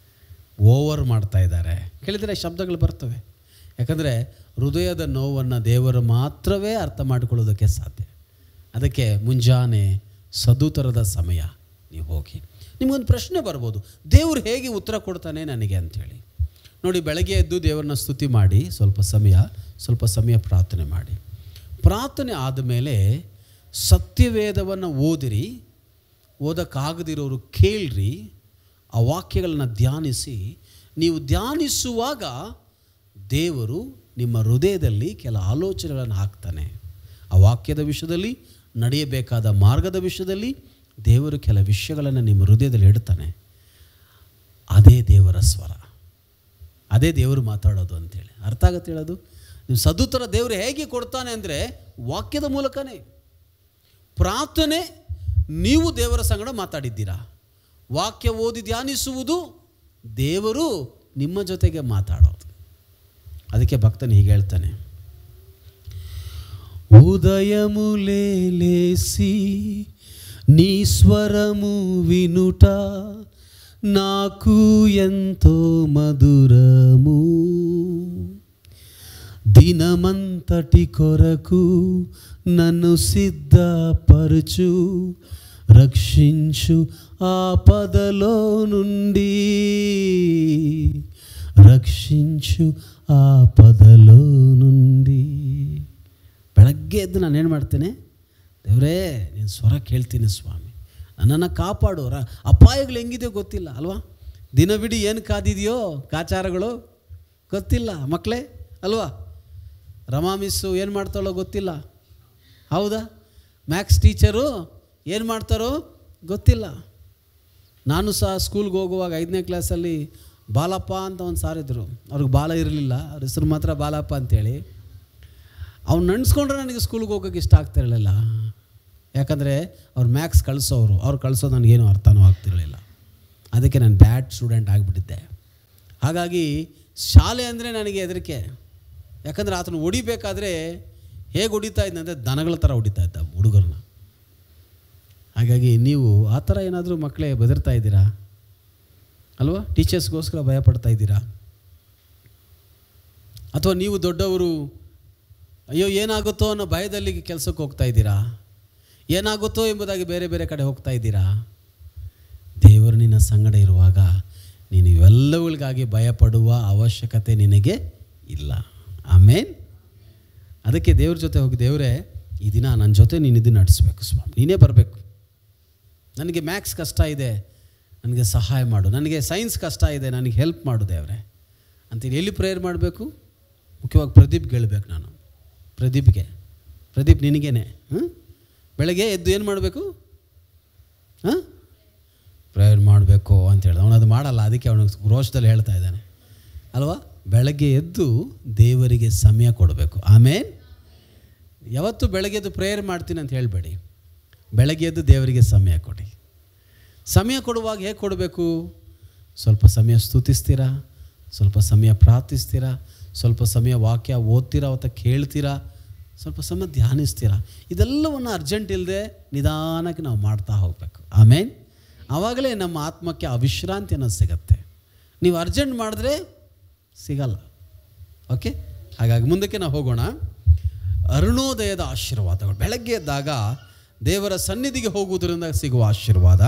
ಓವರ್ ಮಾಡ್ತಾ ಇದ್ದಾರೆ ಕೇಳಿದರೆ ಶಬ್ದಗಳು ಬರ್ತವೆ ಯಾಕಂದರೆ ಹೃದಯದ ನೋವನ್ನು ದೇವರು ಮಾತ್ರವೇ ಅರ್ಥ ಮಾಡಿಕೊಳ್ಳೋದಕ್ಕೆ ಸಾಧ್ಯ ಅದಕ್ಕೆ ಮುಂಜಾನೆ ಸದುತರದ ಸಮಯ ನೀವು ಹೋಗಿ ನಿಮಗೊಂದು ಪ್ರಶ್ನೆ ಬರ್ಬೋದು ದೇವರು ಹೇಗೆ ಉತ್ತರ ಕೊಡ್ತಾನೆ ನನಗೆ ಅಂಥೇಳಿ ನೋಡಿ ಬೆಳಗ್ಗೆ ಎದ್ದು ದೇವರನ್ನ ಸ್ತುತಿ ಮಾಡಿ ಸ್ವಲ್ಪ ಸಮಯ ಸ್ವಲ್ಪ ಸಮಯ ಪ್ರಾರ್ಥನೆ ಮಾಡಿ ಪ್ರಾರ್ಥನೆ ಆದಮೇಲೆ ಸತ್ಯವೇದವನ್ನು ಓದಿರಿ ಓದಕ್ಕಾಗದಿರೋರು ಕೇಳ್ರಿ ಆ ವಾಕ್ಯಗಳನ್ನು ಧ್ಯಾನಿಸಿ ನೀವು ಧ್ಯಾನಿಸುವಾಗ ದೇವರು ನಿಮ್ಮ ಹೃದಯದಲ್ಲಿ ಕೆಲ ಆಲೋಚನೆಗಳನ್ನು ಹಾಕ್ತಾನೆ ಆ ವಾಕ್ಯದ ವಿಷಯದಲ್ಲಿ ನಡೆಯಬೇಕಾದ ಮಾರ್ಗದ ವಿಷಯದಲ್ಲಿ ದೇವರು ಕೆಲ ವಿಷಯಗಳನ್ನು ನಿಮ್ಮ ಹೃದಯದಲ್ಲಿ ಇಡ್ತಾನೆ ಅದೇ ದೇವರ ಸ್ವರ ಅದೇ ದೇವರು ಮಾತಾಡೋದು ಅಂತೇಳಿ ಅರ್ಥ ಆಗತ್ತೆ ಹೇಳೋದು ನೀವು ಸದುತ್ತರ ದೇವರು ಹೇಗೆ ಕೊಡ್ತಾನೆ ಅಂದರೆ ವಾಕ್ಯದ ಮೂಲಕನೇ ಪ್ರಾರ್ಥನೆ ನೀವು ದೇವರ ಸಂಗಡ ಮಾತಾಡಿದ್ದೀರಾ ವಾಕ್ಯ ಓದಿ ಧ್ಯಾನಿಸುವುದು ದೇವರು ನಿಮ್ಮ ಜೊತೆಗೆ ಮಾತಾಡೋದು ಅದಕ್ಕೆ ಭಕ್ತನು ಹೀಗೆ ಹೇಳ್ತಾನೆ ఉదయములేసి నీ స్వరము వినుట నాకు ఎంతో మధురము దినమంతటి కొరకు నన్ను సిద్ధపరచు రక్షించు ఆపదలో నుండి రక్షించು ఆపదలో నుండి ಬೆಳಗ್ಗೆ ಎದ್ದು ನಾನೇನು ಮಾಡ್ತೇನೆ ದೇವರೇ ನೀನು ಸ್ವರ ಕೇಳ್ತೀನಿ ಸ್ವಾಮಿ ನನ್ನನ್ನು ಕಾಪಾಡು ರ ಅಪಾಯಗಳು ಹೆಂಗಿದೆಯೋ ಗೊತ್ತಿಲ್ಲ ಅಲ್ವಾ ದಿನವಿಡೀ ಏನು ಕಾದಿದೆಯೋ ಕಾಚಾರಗಳು ಗೊತ್ತಿಲ್ಲ ಮಕ್ಕಳೇ ಅಲ್ವಾ ರಮಾ ಮಿಸ್ಸು ಏನು ಮಾಡ್ತಾಳೋ ಗೊತ್ತಿಲ್ಲ ಹೌದಾ ಮ್ಯಾಕ್ಸ್ ಟೀಚರು ಏನು ಮಾಡ್ತಾರೋ ಗೊತ್ತಿಲ್ಲ ನಾನು ಸಹ ಸ್ಕೂಲ್ಗೆ ಹೋಗುವಾಗ ಐದನೇ ಕ್ಲಾಸಲ್ಲಿ ಬಾಲಪ್ಪ ಅಂತ ಒಂದು ಸಾರಿದ್ರು ಅವ್ರಿಗೆ ಬಾಲ ಇರಲಿಲ್ಲ ಅವ್ರ ಹೆಸರು ಮಾತ್ರ ಬಾಲಪ್ಪ ಅಂತೇಳಿ ಅವ್ನು ನೆನೆಸ್ಕೊಂಡ್ರೆ ನನಗೆ ಸ್ಕೂಲ್ಗೆ ಹೋಗೋಕೆ ಇಷ್ಟ ಆಗ್ತಿರಲಿಲ್ಲ ಯಾಕಂದರೆ ಅವ್ರು ಮ್ಯಾಕ್ಸ್ ಕಳಿಸೋರು ಅವ್ರು ಕಳಿಸೋದು ನನಗೇನು ಅರ್ಥನೂ ಆಗ್ತಿರಲಿಲ್ಲ ಅದಕ್ಕೆ ನಾನು ಬ್ಯಾಡ್ ಸ್ಟೂಡೆಂಟ್ ಆಗಿಬಿಟ್ಟಿದ್ದೆ ಹಾಗಾಗಿ ಶಾಲೆ ಅಂದರೆ ನನಗೆ ಹೆದರಿಕೆ ಯಾಕಂದರೆ ಆತನ ಹೊಡಿಬೇಕಾದ್ರೆ ಹೇಗೆ ಹೊಡಿತಾ ಇದ್ದಂದರೆ ದನಗಳ ಥರ ಹೊಡಿತಾ ಇದ್ದ ಹುಡುಗರನ್ನ ಹಾಗಾಗಿ ನೀವು ಆ ಥರ ಏನಾದರೂ ಮಕ್ಕಳೇ ಬೆದರ್ತಾ ಇದ್ದೀರಾ ಅಲ್ವಾ ಟೀಚರ್ಸ್ಗೋಸ್ಕರ ಭಯಪಡ್ತಾ ಇದ್ದೀರಾ ಅಥವಾ ನೀವು ದೊಡ್ಡವರು ಅಯ್ಯೋ ಏನಾಗುತ್ತೋ ಅನ್ನೋ ಭಯದಲ್ಲಿ ಕೆಲಸಕ್ಕೆ ಹೋಗ್ತಾ ಇದ್ದೀರಾ ಏನಾಗುತ್ತೋ ಎಂಬುದಾಗಿ ಬೇರೆ ಬೇರೆ ಕಡೆ ಹೋಗ್ತಾ ಇದ್ದೀರಾ ದೇವರು ನಿನ್ನ ಸಂಗಡ ಇರುವಾಗ ನೀನು ಇವೆಲ್ಲವುಗಳಿಗಾಗಿ ಭಯಪಡುವ ಅವಶ್ಯಕತೆ ನಿನಗೆ ಇಲ್ಲ ಆಮೇನ್ ಅದಕ್ಕೆ ದೇವ್ರ ಜೊತೆ ಹೋಗಿ ದೇವರೇ ಈ ದಿನ ನನ್ನ ಜೊತೆ ನೀನು ಇದು ನಡೆಸ್ಬೇಕು ಸ್ವಾಮಿ ನೀನೇ ಬರಬೇಕು ನನಗೆ ಮ್ಯಾಕ್ಸ್ ಕಷ್ಟ ಇದೆ ನನಗೆ ಸಹಾಯ ಮಾಡು ನನಗೆ ಸೈನ್ಸ್ ಕಷ್ಟ ಇದೆ ನನಗೆ ಹೆಲ್ಪ್ ಮಾಡು ದೇವರೇ ಅಂತೇಳಿ ಎಲ್ಲಿ ಪ್ರೇಯರ್ ಮಾಡಬೇಕು ಮುಖ್ಯವಾಗಿ ಪ್ರದೀಪ್ಗೆ ಹೇಳ್ಬೇಕು ನಾನು ಪ್ರದೀಪ್ಗೆ ಪ್ರದೀಪ್ ನಿನಗೇನೆ ಹ್ಞೂ ಬೆಳಗ್ಗೆ ಎದ್ದು ಏನು ಮಾಡಬೇಕು ಹಾಂ ಪ್ರೇಯರ್ ಮಾಡಬೇಕು ಅಂತೇಳಿ ಅವನು ಅದು ಮಾಡಲ್ಲ ಅದಕ್ಕೆ ಅವನು ರೋಷದಲ್ಲಿ ಹೇಳ್ತಾ ಇದ್ದಾನೆ ಅಲ್ವಾ ಬೆಳಗ್ಗೆ ಎದ್ದು ದೇವರಿಗೆ ಸಮಯ ಕೊಡಬೇಕು ಆಮೇಲೆ ಯಾವತ್ತು ಬೆಳಗ್ಗೆ ಎದ್ದು ಪ್ರೇಯರ್ ಮಾಡ್ತೀನಿ ಅಂತ ಹೇಳಬೇಡಿ ಬೆಳಗ್ಗೆ ಎದ್ದು ದೇವರಿಗೆ ಸಮಯ ಕೊಡಿ ಸಮಯ ಕೊಡುವಾಗ ಹೇಗೆ ಕೊಡಬೇಕು ಸ್ವಲ್ಪ ಸಮಯ ಸ್ತುತಿಸ್ತೀರಾ ಸ್ವಲ್ಪ ಸಮಯ ಪ್ರಾರ್ಥಿಸ್ತೀರಾ ಸ್ವಲ್ಪ ಸಮಯ ವಾಕ್ಯ ಓದ್ತೀರಾ ಅವತ್ತ ಕೇಳ್ತೀರಾ ಸ್ವಲ್ಪ ಸಮಯ ಧ್ಯಾನಿಸ್ತೀರಾ ಇದೆಲ್ಲವನ್ನು ಅರ್ಜೆಂಟ್ ಇಲ್ಲದೆ ನಿಧಾನಕ್ಕೆ ನಾವು ಮಾಡ್ತಾ ಹೋಗಬೇಕು ಆಮೇಲೆ ಆವಾಗಲೇ ನಮ್ಮ ಆತ್ಮಕ್ಕೆ ಆ ವಿಶ್ರಾಂತಿ ಅನ್ನೋದು ಸಿಗತ್ತೆ ನೀವು ಅರ್ಜೆಂಟ್ ಮಾಡಿದ್ರೆ ಸಿಗಲ್ಲ ಓಕೆ ಹಾಗಾಗಿ ಮುಂದಕ್ಕೆ ನಾವು ಹೋಗೋಣ ಅರುಣೋದಯದ ಆಶೀರ್ವಾದಗಳು ಬೆಳಗ್ಗೆ ಎದ್ದಾಗ ದೇವರ ಸನ್ನಿಧಿಗೆ ಹೋಗುವುದರಿಂದ ಸಿಗುವ ಆಶೀರ್ವಾದ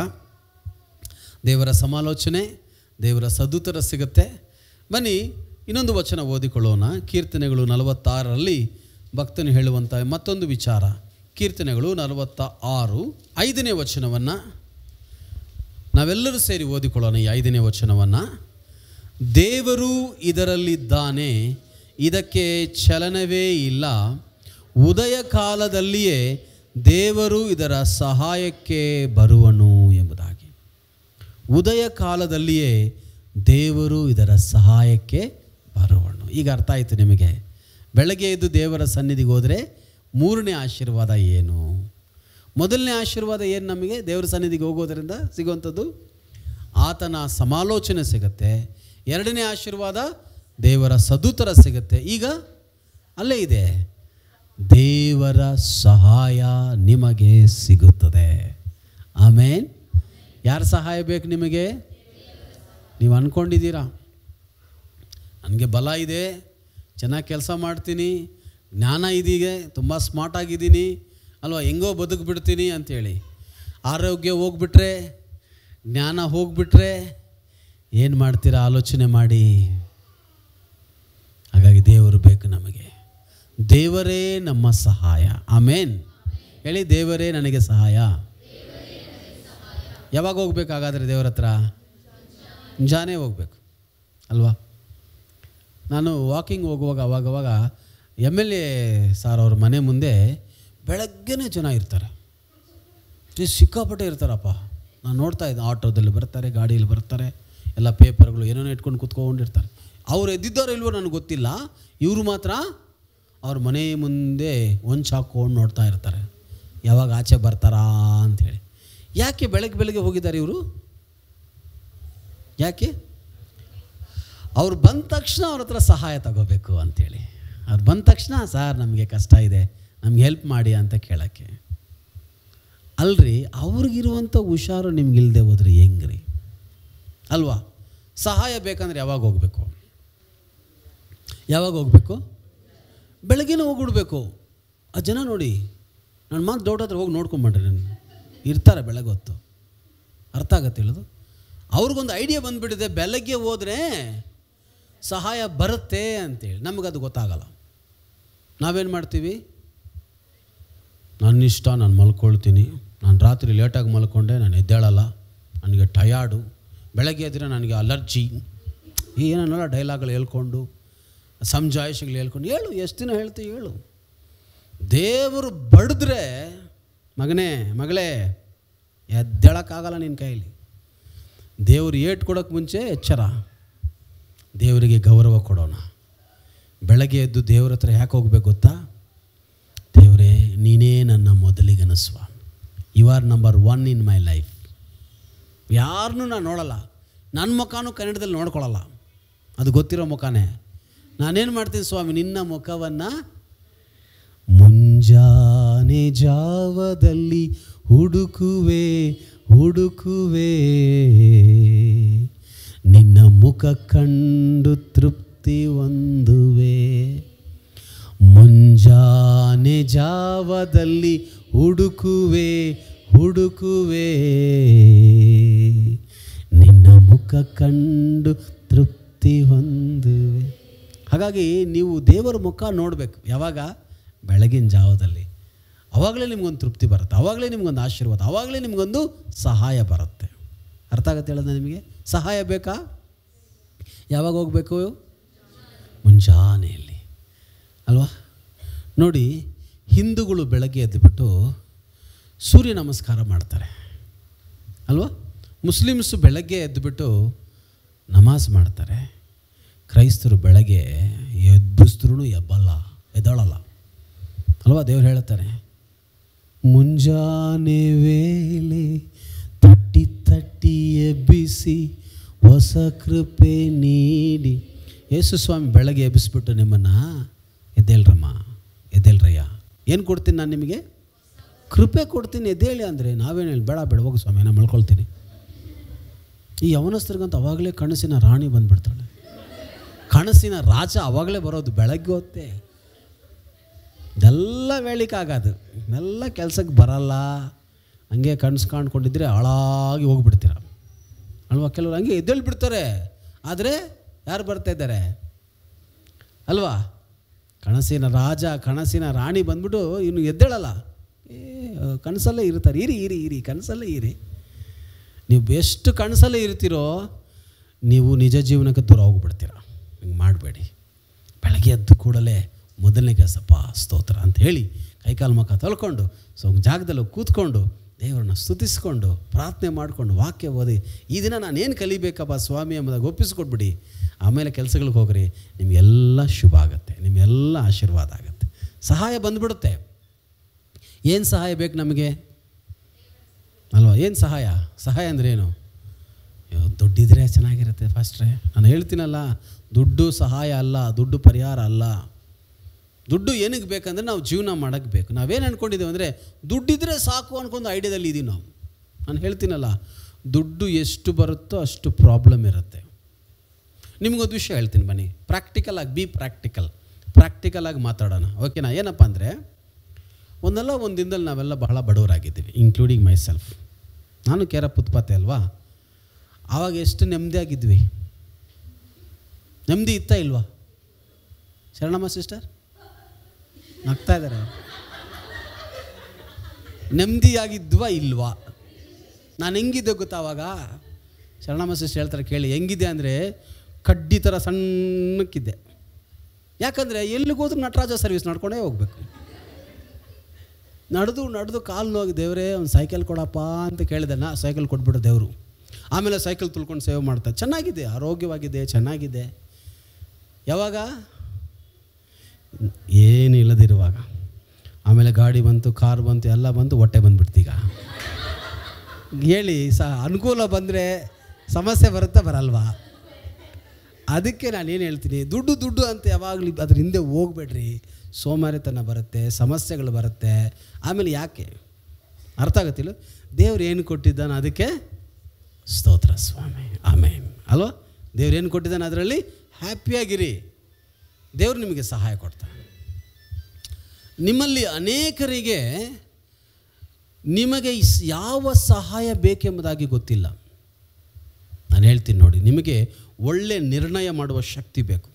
ದೇವರ ಸಮಾಲೋಚನೆ ದೇವರ ಸದುತರ ಸಿಗುತ್ತೆ ಬನ್ನಿ ಇನ್ನೊಂದು ವಚನ ಓದಿಕೊಳ್ಳೋಣ ಕೀರ್ತನೆಗಳು ನಲವತ್ತಾರರಲ್ಲಿ ಭಕ್ತನು ಹೇಳುವಂಥ ಮತ್ತೊಂದು ವಿಚಾರ ಕೀರ್ತನೆಗಳು ನಲವತ್ತ ಆರು ಐದನೇ ವಚನವನ್ನು ನಾವೆಲ್ಲರೂ ಸೇರಿ ಓದಿಕೊಳ್ಳೋಣ ಈ ಐದನೇ ವಚನವನ್ನು ದೇವರು ಇದರಲ್ಲಿದ್ದಾನೆ ಇದಕ್ಕೆ ಚಲನವೇ ಇಲ್ಲ ಉದಯ ಕಾಲದಲ್ಲಿಯೇ ದೇವರು ಇದರ ಸಹಾಯಕ್ಕೆ ಬರುವನು ಎಂಬುದಾಗಿ ಉದಯ ಕಾಲದಲ್ಲಿಯೇ ದೇವರು ಇದರ ಸಹಾಯಕ್ಕೆ ಬರುವನು ಈಗ ಅರ್ಥ ಆಯಿತು ನಿಮಗೆ ಬೆಳಗ್ಗೆ ಎದ್ದು ದೇವರ ಸನ್ನಿಧಿಗೆ ಹೋದರೆ ಮೂರನೇ ಆಶೀರ್ವಾದ ಏನು ಮೊದಲನೇ ಆಶೀರ್ವಾದ ಏನು ನಮಗೆ ದೇವರ ಸನ್ನಿಧಿಗೆ ಹೋಗೋದರಿಂದ ಸಿಗುವಂಥದ್ದು ಆತನ ಸಮಾಲೋಚನೆ ಸಿಗತ್ತೆ ಎರಡನೇ ಆಶೀರ್ವಾದ ದೇವರ ಸದುತರ ಸಿಗತ್ತೆ ಈಗ ಅಲ್ಲೇ ಇದೆ ದೇವರ ಸಹಾಯ ನಿಮಗೆ ಸಿಗುತ್ತದೆ ಆಮೇನ್ ಯಾರ ಸಹಾಯ ಬೇಕು ನಿಮಗೆ ನೀವು ಅಂದ್ಕೊಂಡಿದ್ದೀರಾ ನನಗೆ ಬಲ ಇದೆ ಚೆನ್ನಾಗಿ ಕೆಲಸ ಮಾಡ್ತೀನಿ ಜ್ಞಾನ ಇದೀಗೆ ತುಂಬ ಸ್ಮಾರ್ಟ್ ಆಗಿದ್ದೀನಿ ಅಲ್ವಾ ಹೆಂಗೋ ಬದುಕ್ಬಿಡ್ತೀನಿ ಅಂಥೇಳಿ ಆರೋಗ್ಯ ಹೋಗ್ಬಿಟ್ರೆ ಜ್ಞಾನ ಹೋಗ್ಬಿಟ್ರೆ ಏನು ಮಾಡ್ತೀರಾ ಆಲೋಚನೆ ಮಾಡಿ ಹಾಗಾಗಿ ದೇವರು ಬೇಕು ನಮಗೆ ದೇವರೇ ನಮ್ಮ ಸಹಾಯ ಆಮೇನ್ ಹೇಳಿ ದೇವರೇ ನನಗೆ ಸಹಾಯ ಯಾವಾಗ ಹೋಗ್ಬೇಕಾಗಾದ್ರೆ ದೇವರ ಹತ್ರ ಮುಂಜಾನೆ ಹೋಗ್ಬೇಕು ಅಲ್ವಾ ನಾನು ವಾಕಿಂಗ್ ಹೋಗುವಾಗ ಅವಾಗವಾಗ ಎಮ್ ಎಲ್ ಎ ಸಾರ್ ಅವ್ರ ಮನೆ ಮುಂದೆ ಬೆಳಗ್ಗೆನೇ ಜನ ಇರ್ತಾರೆ ಏ, ಸಿಕ್ಕಾಪಟ್ಟೆ ಇರ್ತಾರಪ್ಪ ನಾನು ನೋಡ್ತಾ ಇದ್ದೆ ಆಟೋದಲ್ಲಿ ಬರ್ತಾರೆ ಗಾಡಿಯಲ್ಲಿ ಬರ್ತಾರೆ ಎಲ್ಲ ಪೇಪರ್ಗಳು ಏನೇನೋ ಇಟ್ಕೊಂಡು ಕುತ್ಕೊಂಡಿರ್ತಾರೆ ಅವ್ರು ಎದ್ದಿದ್ದಾರೋ ಇಲ್ವೋ ನನಗೆ ಗೊತ್ತಿಲ್ಲ ಇವರು ಮಾತ್ರ ಅವ್ರ ಮನೆ ಮುಂದೆ ಒಂದು ಹಾಕ್ಕೊಂಡು ನೋಡ್ತಾ ಇರ್ತಾರೆ ಯಾವಾಗ ಆಚೆ ಬರ್ತಾರಾ ಅಂಥೇಳಿ ಯಾಕೆ ಬೆಳಗ್ಗೆ ಬೆಳಗ್ಗೆ ಹೋಗಿದ್ದಾರೆ ಇವರು ಯಾಕೆ ಅವ್ರು ಬಂದ ತಕ್ಷಣ ಅವ್ರ ಹತ್ರ ಸಹಾಯ ತಗೋಬೇಕು ಅಂಥೇಳಿ ಅವ್ರು ಬಂದ ತಕ್ಷಣ ಸರ್ ನಮಗೆ ಕಷ್ಟ ಇದೆ ನಮ್ಗೆ ಹೆಲ್ಪ್ ಮಾಡಿ ಅಂತ ಕೇಳೋಕ್ಕೆ ಅಲ್ರಿ ಅವ್ರಿಗಿರುವಂಥ ಹುಷಾರು ನಿಮ್ಗೆ ಇಲ್ಲದೆ ಹೋದ್ರೆ ಹೆಂಗ್ರಿ ಅಲ್ವಾ ಸಹಾಯ ಬೇಕಂದ್ರೆ ಯಾವಾಗ ಹೋಗಬೇಕು ಯಾವಾಗ ಹೋಗಬೇಕು ಬೆಳಗ್ಗೆನೇ ಹೋಗ್ಬಿಡ್ಬೇಕು ಆ ಜನ ನೋಡಿ ನನ್ನ ಮಾತು ಡೌಟ್ ಹತ್ರ ಹೋಗಿ ನೋಡ್ಕೊಂಬಂಡ್ರಿ ನಾನು ಇರ್ತಾರೆ ಬೆಳಗ್ಗೆ ಹೊತ್ತು ಅರ್ಥ ಆಗತ್ತೆ ಹೇಳೋದು ಅವ್ರಿಗೊಂದು ಐಡಿಯಾ ಬಂದುಬಿಟ್ಟಿದೆ ಬೆಳಗ್ಗೆ ಹೋದರೆ ಸಹಾಯ ಬರುತ್ತೆ ಅಂತೇಳಿ ನಮಗದು ಗೊತ್ತಾಗಲ್ಲ ನಾವೇನು ಮಾಡ್ತೀವಿ ನನ್ನ ಇಷ್ಟ ನಾನು ಮಲ್ಕೊಳ್ತೀನಿ ನಾನು ರಾತ್ರಿ ಲೇಟಾಗಿ ಮಲ್ಕೊಂಡೆ ನಾನು ಎದ್ದೇಳಲ್ಲ ನನಗೆ ಟಯಾರ್ಡು ಬೆಳಗ್ಗೆ ಎದ್ದರೆ ನನಗೆ ಅಲರ್ಜಿ ಏನೇನೆಲ್ಲ ಡೈಲಾಗ್ಗಳು ಹೇಳ್ಕೊಂಡು ಸಮಜಾಯಿಷಿಗಳು ಹೇಳ್ಕೊಂಡು ಹೇಳು ಎಷ್ಟು ದಿನ ಹೇಳ್ತೀವಿ ಹೇಳು ದೇವರು ಬಡಿದ್ರೆ ಮಗನೇ ಮಗಳೇ ಎದ್ದೇಳಕ್ಕಾಗಲ್ಲ ನಿನ್ನ ಕೈಲಿ ದೇವರು ಏಟು ಕೊಡೋಕ್ಕೆ ಮುಂಚೆ ಎಚ್ಚರ ದೇವರಿಗೆ ಗೌರವ ಕೊಡೋಣ ಬೆಳಗ್ಗೆ ಎದ್ದು ದೇವ್ರ ಹತ್ರ ಯಾಕೆ ಹೋಗ್ಬೇಕು ಗೊತ್ತಾ ದೇವರೇ ನೀನೇ ನನ್ನ ಮೊದಲಿಗನ ಸ್ವಾಮಿ you are number one in my life ಯಾರನ್ನೂ ನಾನು ನೋಡಲ್ಲ ನನ್ನ ಮುಖನೂ ಕನ್ನಡದಲ್ಲಿ ನೋಡ್ಕೊಳ್ಳಲ್ಲ ಅದು ಗೊತ್ತಿರೋ ಮುಖನೇ ನಾನೇನು ಮಾಡ್ತೀನಿ ಸ್ವಾಮಿ ನಿನ್ನ ಮುಖವನ್ನು ಮುಂಜಾನೆ ಜಾವದಲ್ಲಿ ಹುಡುಕುವೆ ಹುಡುಕುವೆ ನಿನ್ನ ಮುಖ ಕಂಡು ತೃಪ್ತಿ ಹೊಂದುವೆ ಮುಂಜಾನೆ ಜಾವದಲ್ಲಿ ಹುಡುಕುವೆ ಹುಡುಕುವೆ ನಿನ್ನ ಮುಖ ಕಂಡು ತೃಪ್ತಿ ಹೊಂದುವೆ ಹಾಗಾಗಿ ನೀವು ದೇವರ ಮುಖ ನೋಡಬೇಕು ಯಾವಾಗ ಬೆಳಗಿನ ಜಾವದಲ್ಲಿ ಆವಾಗಲೇ ನಿಮ್ಗೊಂದು ತೃಪ್ತಿ ಬರುತ್ತೆ ಆವಾಗಲೇ ನಿಮ್ಗೊಂದು ಆಶೀರ್ವಾದ ಆವಾಗಲೇ ನಿಮಗೊಂದು ಸಹಾಯ ಬರುತ್ತೆ ಅರ್ಥ ಆಗತ್ತೆ ಹೇಳೋದ ನಿಮಗೆ ಸಹಾಯ ಬೇಕಾ ಯಾವಾಗ ಹೋಗಬೇಕು ಮುಂಜಾನೆಯಲ್ಲಿ ಅಲ್ವಾ ನೋಡಿ ಹಿಂದೂಗಳು ಬೆಳಗ್ಗೆ ಎದ್ದುಬಿಟ್ಟು ಸೂರ್ಯ ನಮಸ್ಕಾರ ಮಾಡ್ತಾರೆ ಅಲ್ವಾ ಮುಸ್ಲಿಮ್ಸು ಬೆಳಗ್ಗೆ ಎದ್ದುಬಿಟ್ಟು ನಮಾಜ್ ಮಾಡ್ತಾರೆ ಕ್ರೈಸ್ತರು ಬೆಳಗ್ಗೆ ಎಬ್ಬಿಸಿದ್ರೂ ಎಬ್ಬಲ್ಲ ಎದ್ದಳಲ್ಲ ಅಲ್ವಾ ದೇವ್ರು ಹೇಳ್ತಾರೆ ಮುಂಜಾನೆ ವೇಳೆ ತಟ್ಟಿ ತಟ್ಟಿ ಎಬ್ಬಿಸಿ ಹೊಸ ಕೃಪೆ ನೀಡಿ ಯೇಸು ಸ್ವಾಮಿ ಬೆಳಗ್ಗೆ ಎಬ್ಬಿಸ್ಬಿಟ್ಟು ನಿಮ್ಮನ್ನು ಎದ್ದೇಳ್ರಮ್ಮ ಎದ್ದೇಳ್ರಯ್ಯ ಏನು ಕೊಡ್ತೀನಿ ನಾನು ನಿಮಗೆ ಕೃಪೆ ಕೊಡ್ತೀನಿ ಎದ್ದೇಳಿ ಅಂದರೆ ನಾವೇನು ಹೇಳಿ ಬೇಡ ಬೇಡ ಹೋಗು ಸ್ವಾಮಿ ನಾನು ಮಲ್ಕೊಳ್ತೀನಿ ಈ ಯವನಸ್ಥರಿಗಂತ ಅವಾಗಲೇ ಕನಸಿನ ರಾಣಿ ಬಂದ್ಬಿಡ್ತಾಳೆ ಕನಸಿನ ರಾಜ ಅವಾಗಲೇ ಬರೋದು ಬೆಳಗ್ಗೆ ಹೊತ್ತೇ ಇದೆಲ್ಲ ವೇಳಿಕಾಗೋದು ಇದೆಲ್ಲ ಕೆಲಸಕ್ಕೆ ಬರಲ್ಲ ಹಂಗೆ ಕನಸು ಕಾಣ್ಕೊಂಡಿದ್ರೆ ಹಾಳಾಗಿ ಹೋಗ್ಬಿಡ್ತೀರ ಅಲ್ವಾ ಕೆಲವರು ಹಂಗೆ ಎದ್ದೇಳಿ ಬಿಡ್ತಾರೆ ಆದರೆ ಯಾರು ಬರ್ತಾ ಇದ್ದಾರೆ ಅಲ್ವಾ ಕನಸಿನ ರಾಜ ಕನಸಿನ ರಾಣಿ ಬಂದ್ಬಿಟ್ಟು ಇನ್ನು ಎದ್ದೇಳಲ್ಲ ಏ ಕನಸಲ್ಲೇ ಇರ್ತಾರೆ ಇರಿ ಇರಿ ಇರಿ ಕನಸಲ್ಲೇ ಇರಿ ನೀವು ಎಷ್ಟು ಕನಸಲ್ಲೇ ಇರ್ತೀರೋ ನೀವು ನಿಜ ಜೀವನಕ್ಕೆ ದೂರ ಹೋಗ್ಬಿಡ್ತೀರ ಹಿಂಗೆ ಮಾಡಬೇಡಿ ಬೆಳಗ್ಗೆ ಎದ್ದು ಕೂಡಲೇ ಮೊದಲನೇ ಕೆಲಸಪ್ಪ ಸ್ತೋತ್ರ ಅಂತ ಹೇಳಿ ಕೈಕಾಲು ಮುಖ ತೊಳ್ಕೊಂಡು ಸೊ ಒಂದು ಜಾಗದಲ್ಲಿ ಕೂತ್ಕೊಂಡು ದೇವರನ್ನ ಸ್ತುತಿಸ್ಕೊಂಡು ಪ್ರಾರ್ಥನೆ ಮಾಡಿಕೊಂಡು ವಾಕ್ಯ ಓದಿ ಈ ದಿನ ನಾನೇನು ಕಲಿಬೇಕಪ್ಪ ಸ್ವಾಮಿ ಎಂಬುದಾಗಿ ಒಪ್ಪಿಸ್ಕೊಟ್ಬಿಡಿ ಆಮೇಲೆ ಕೆಲಸಗಳಿಗೆ ಹೋಗ್ರಿ ನಿಮಗೆಲ್ಲ ಶುಭ ಆಗುತ್ತೆ ನಿಮಗೆಲ್ಲ ಆಶೀರ್ವಾದ ಆಗುತ್ತೆ ಸಹಾಯ ಬಂದ್ಬಿಡುತ್ತೆ ಏನು ಸಹಾಯ ಬೇಕು ನಮಗೆ ಅಲ್ವಾ ಏನು ಸಹಾಯ ಸಹಾಯ ಅಂದ್ರೆ ಏನು ಅಯ್ಯೋ, ದುಡ್ಡಿದ್ರೆ ಚೆನ್ನಾಗಿರುತ್ತೆ ಫಾಸ್ಟ್ರೆ ನಾನು ಹೇಳ್ತೀನಲ್ಲ ದುಡ್ಡು ಸಹಾಯ ಅಲ್ಲ ದುಡ್ಡು ಪರಿಹಾರ ಅಲ್ಲ ದುಡ್ಡು ಏನಕ್ಕೆ ಬೇಕಂದ್ರೆ ನಾವು ಜೀವನ ಮಾಡೋಕ್ಕೆ ಬೇಕು ನಾವೇನು ಅಂದ್ಕೊಂಡಿದ್ದೀವಿ ಅಂದರೆ ದುಡ್ಡಿದ್ರೆ ಸಾಕು ಅನ್ಕೊಂಡು ಐಡಿಯಾದಲ್ಲಿ ಇದ್ದೀವಿ ನಾವು ನಾನು ಹೇಳ್ತೀನಲ್ಲ ದುಡ್ಡು ಎಷ್ಟು ಬರುತ್ತೋ ಅಷ್ಟು ಪ್ರಾಬ್ಲಮ್ ಇರುತ್ತೆ ನಿಮಗೊಂದು ವಿಷಯ ಹೇಳ್ತೀನಿ ಬನ್ನಿ ಪ್ರಾಕ್ಟಿಕಲ್ ಆಗಿ ಬಿ ಪ್ರಾಕ್ಟಿಕಲ್ ಪ್ರಾಕ್ಟಿಕಲ್ ಆಗಿ ಮಾತಾಡೋಣ ಓಕೆನಾ ಏನಪ್ಪ ಅಂದರೆ ಒಂದಲ್ಲ ಒಂದು ದಿನದಲ್ಲಿ ನಾವೆಲ್ಲ ಬಹಳ ಬಡವರಾಗಿದ್ದೀವಿ ಇನ್ಕ್ಲೂಡಿಂಗ್ ಮೈ ಸೆಲ್ಫ್ ನಾನು ಕೇರಪ್ಪ ಉತ್ಪತ್ತಿ ಅಲ್ವಾ ಆವಾಗ ಎಷ್ಟು ನೆಮ್ಮದಿಯಾಗಿದ್ವಿ ನೆಮ್ಮದಿ ಇತ್ತಾ ಇಲ್ವಾ ಶರಣಮ್ಮ ಸಿಸ್ಟರ್ ನಗ್ತಾ ಇದ್ದಾರೆ ನೆಮ್ಮದಿಯಾಗಿದ್ವಾ ಇಲ್ವಾ ನಾನು ಹೆಂಗಿದ್ದೆ ಗೊತ್ತಾ ಅವಾಗ ಶರಣಮ್ಮ ಸಿಸ್ಟರ್ ಹೇಳ್ತಾರೆ ಕೇಳಿ ಹೆಂಗಿದೆ ಅಂದರೆ ಕಡ್ಡಿ ಥರ ಸಣ್ಣಕ್ಕಿದ್ದೆ ಯಾಕಂದರೆ ಎಲ್ಲಿಗೋದ್ರೂ ನಟರಾಜ ಸರ್ವಿಸ್ ನಡ್ಕೊಂಡೇ ಹೋಗ್ಬೇಕು ನಡೆದು ನಡೆದು ಕಾಲು ನೋಗಿ ದೇವರೇ ಒಂದು ಸೈಕಲ್ ಕೊಡಪ್ಪ ಅಂತ ಕೇಳಿದೆ ನಾ ಸೈಕಲ್ ಕೊಟ್ಬಿಟ್ಟು ದೇವರು ಆಮೇಲೆ ಸೈಕಲ್ ತುಳ್ಕೊಂಡು ಸೇವ್ ಮಾಡ್ತಾರೆ ಚೆನ್ನಾಗಿದೆ ಆರೋಗ್ಯವಾಗಿದೆ ಚೆನ್ನಾಗಿದೆ ಯಾವಾಗ ಏನು ಇಲ್ಲದಿರುವಾಗ ಆಮೇಲೆ ಗಾಡಿ ಬಂತು ಕಾರ್ ಬಂತು ಎಲ್ಲ ಬಂತು ಹೊಟ್ಟೆ ಬಂದ್ಬಿಡ್ತೀಗ ಹೇಳಿ ಸ ಅನುಕೂಲ ಬಂದರೆ ಸಮಸ್ಯೆ ಬರುತ್ತಾ ಬರಲ್ವಾ ಅದಕ್ಕೆ ನಾನು ಏನು ಹೇಳ್ತೀನಿ ದುಡ್ಡು ದುಡ್ಡು ಅಂತ ಯಾವಾಗಲೂ ಅದ್ರ ಹಿಂದೆ ಹೋಗ್ಬೇಡ್ರಿ ಸೋಮಾರಿತನ ಬರುತ್ತೆ ಸಮಸ್ಯೆಗಳು ಬರುತ್ತೆ ಆಮೇಲೆ ಯಾಕೆ ಅರ್ಥ ಆಗತ್ತಿಲ್ಲ ದೇವ್ರು ಏನು ಕೊಟ್ಟಿದ್ದಾನೆ ಅದಕ್ಕೆ ಸ್ತೋತ್ರ ಸ್ವಾಮಿ ಆಮೇನ್ ಅಲ್ವಾ ದೇವ್ರು ಏನು ಕೊಟ್ಟಿದ್ದಾನೆ ಅದರಲ್ಲಿ ಹ್ಯಾಪಿಯಾಗಿರಿ ದೇವ್ರು ನಿಮಗೆ ಸಹಾಯ ಕೊಡ್ತಾನೆ ನಿಮ್ಮಲ್ಲಿ ಅನೇಕರಿಗೆ ನಿಮಗೆ ಇಸ್- ಯಾವ ಸಹಾಯ ಬೇಕೆಂಬುದಾಗಿ ಗೊತ್ತಿಲ್ಲ ನಾನು ಹೇಳ್ತೀನಿ ನೋಡಿ ನಿಮಗೆ ಒಳ್ಳೆಯ ನಿರ್ಣಯ ಮಾಡುವ ಶಕ್ತಿ ಬೇಕು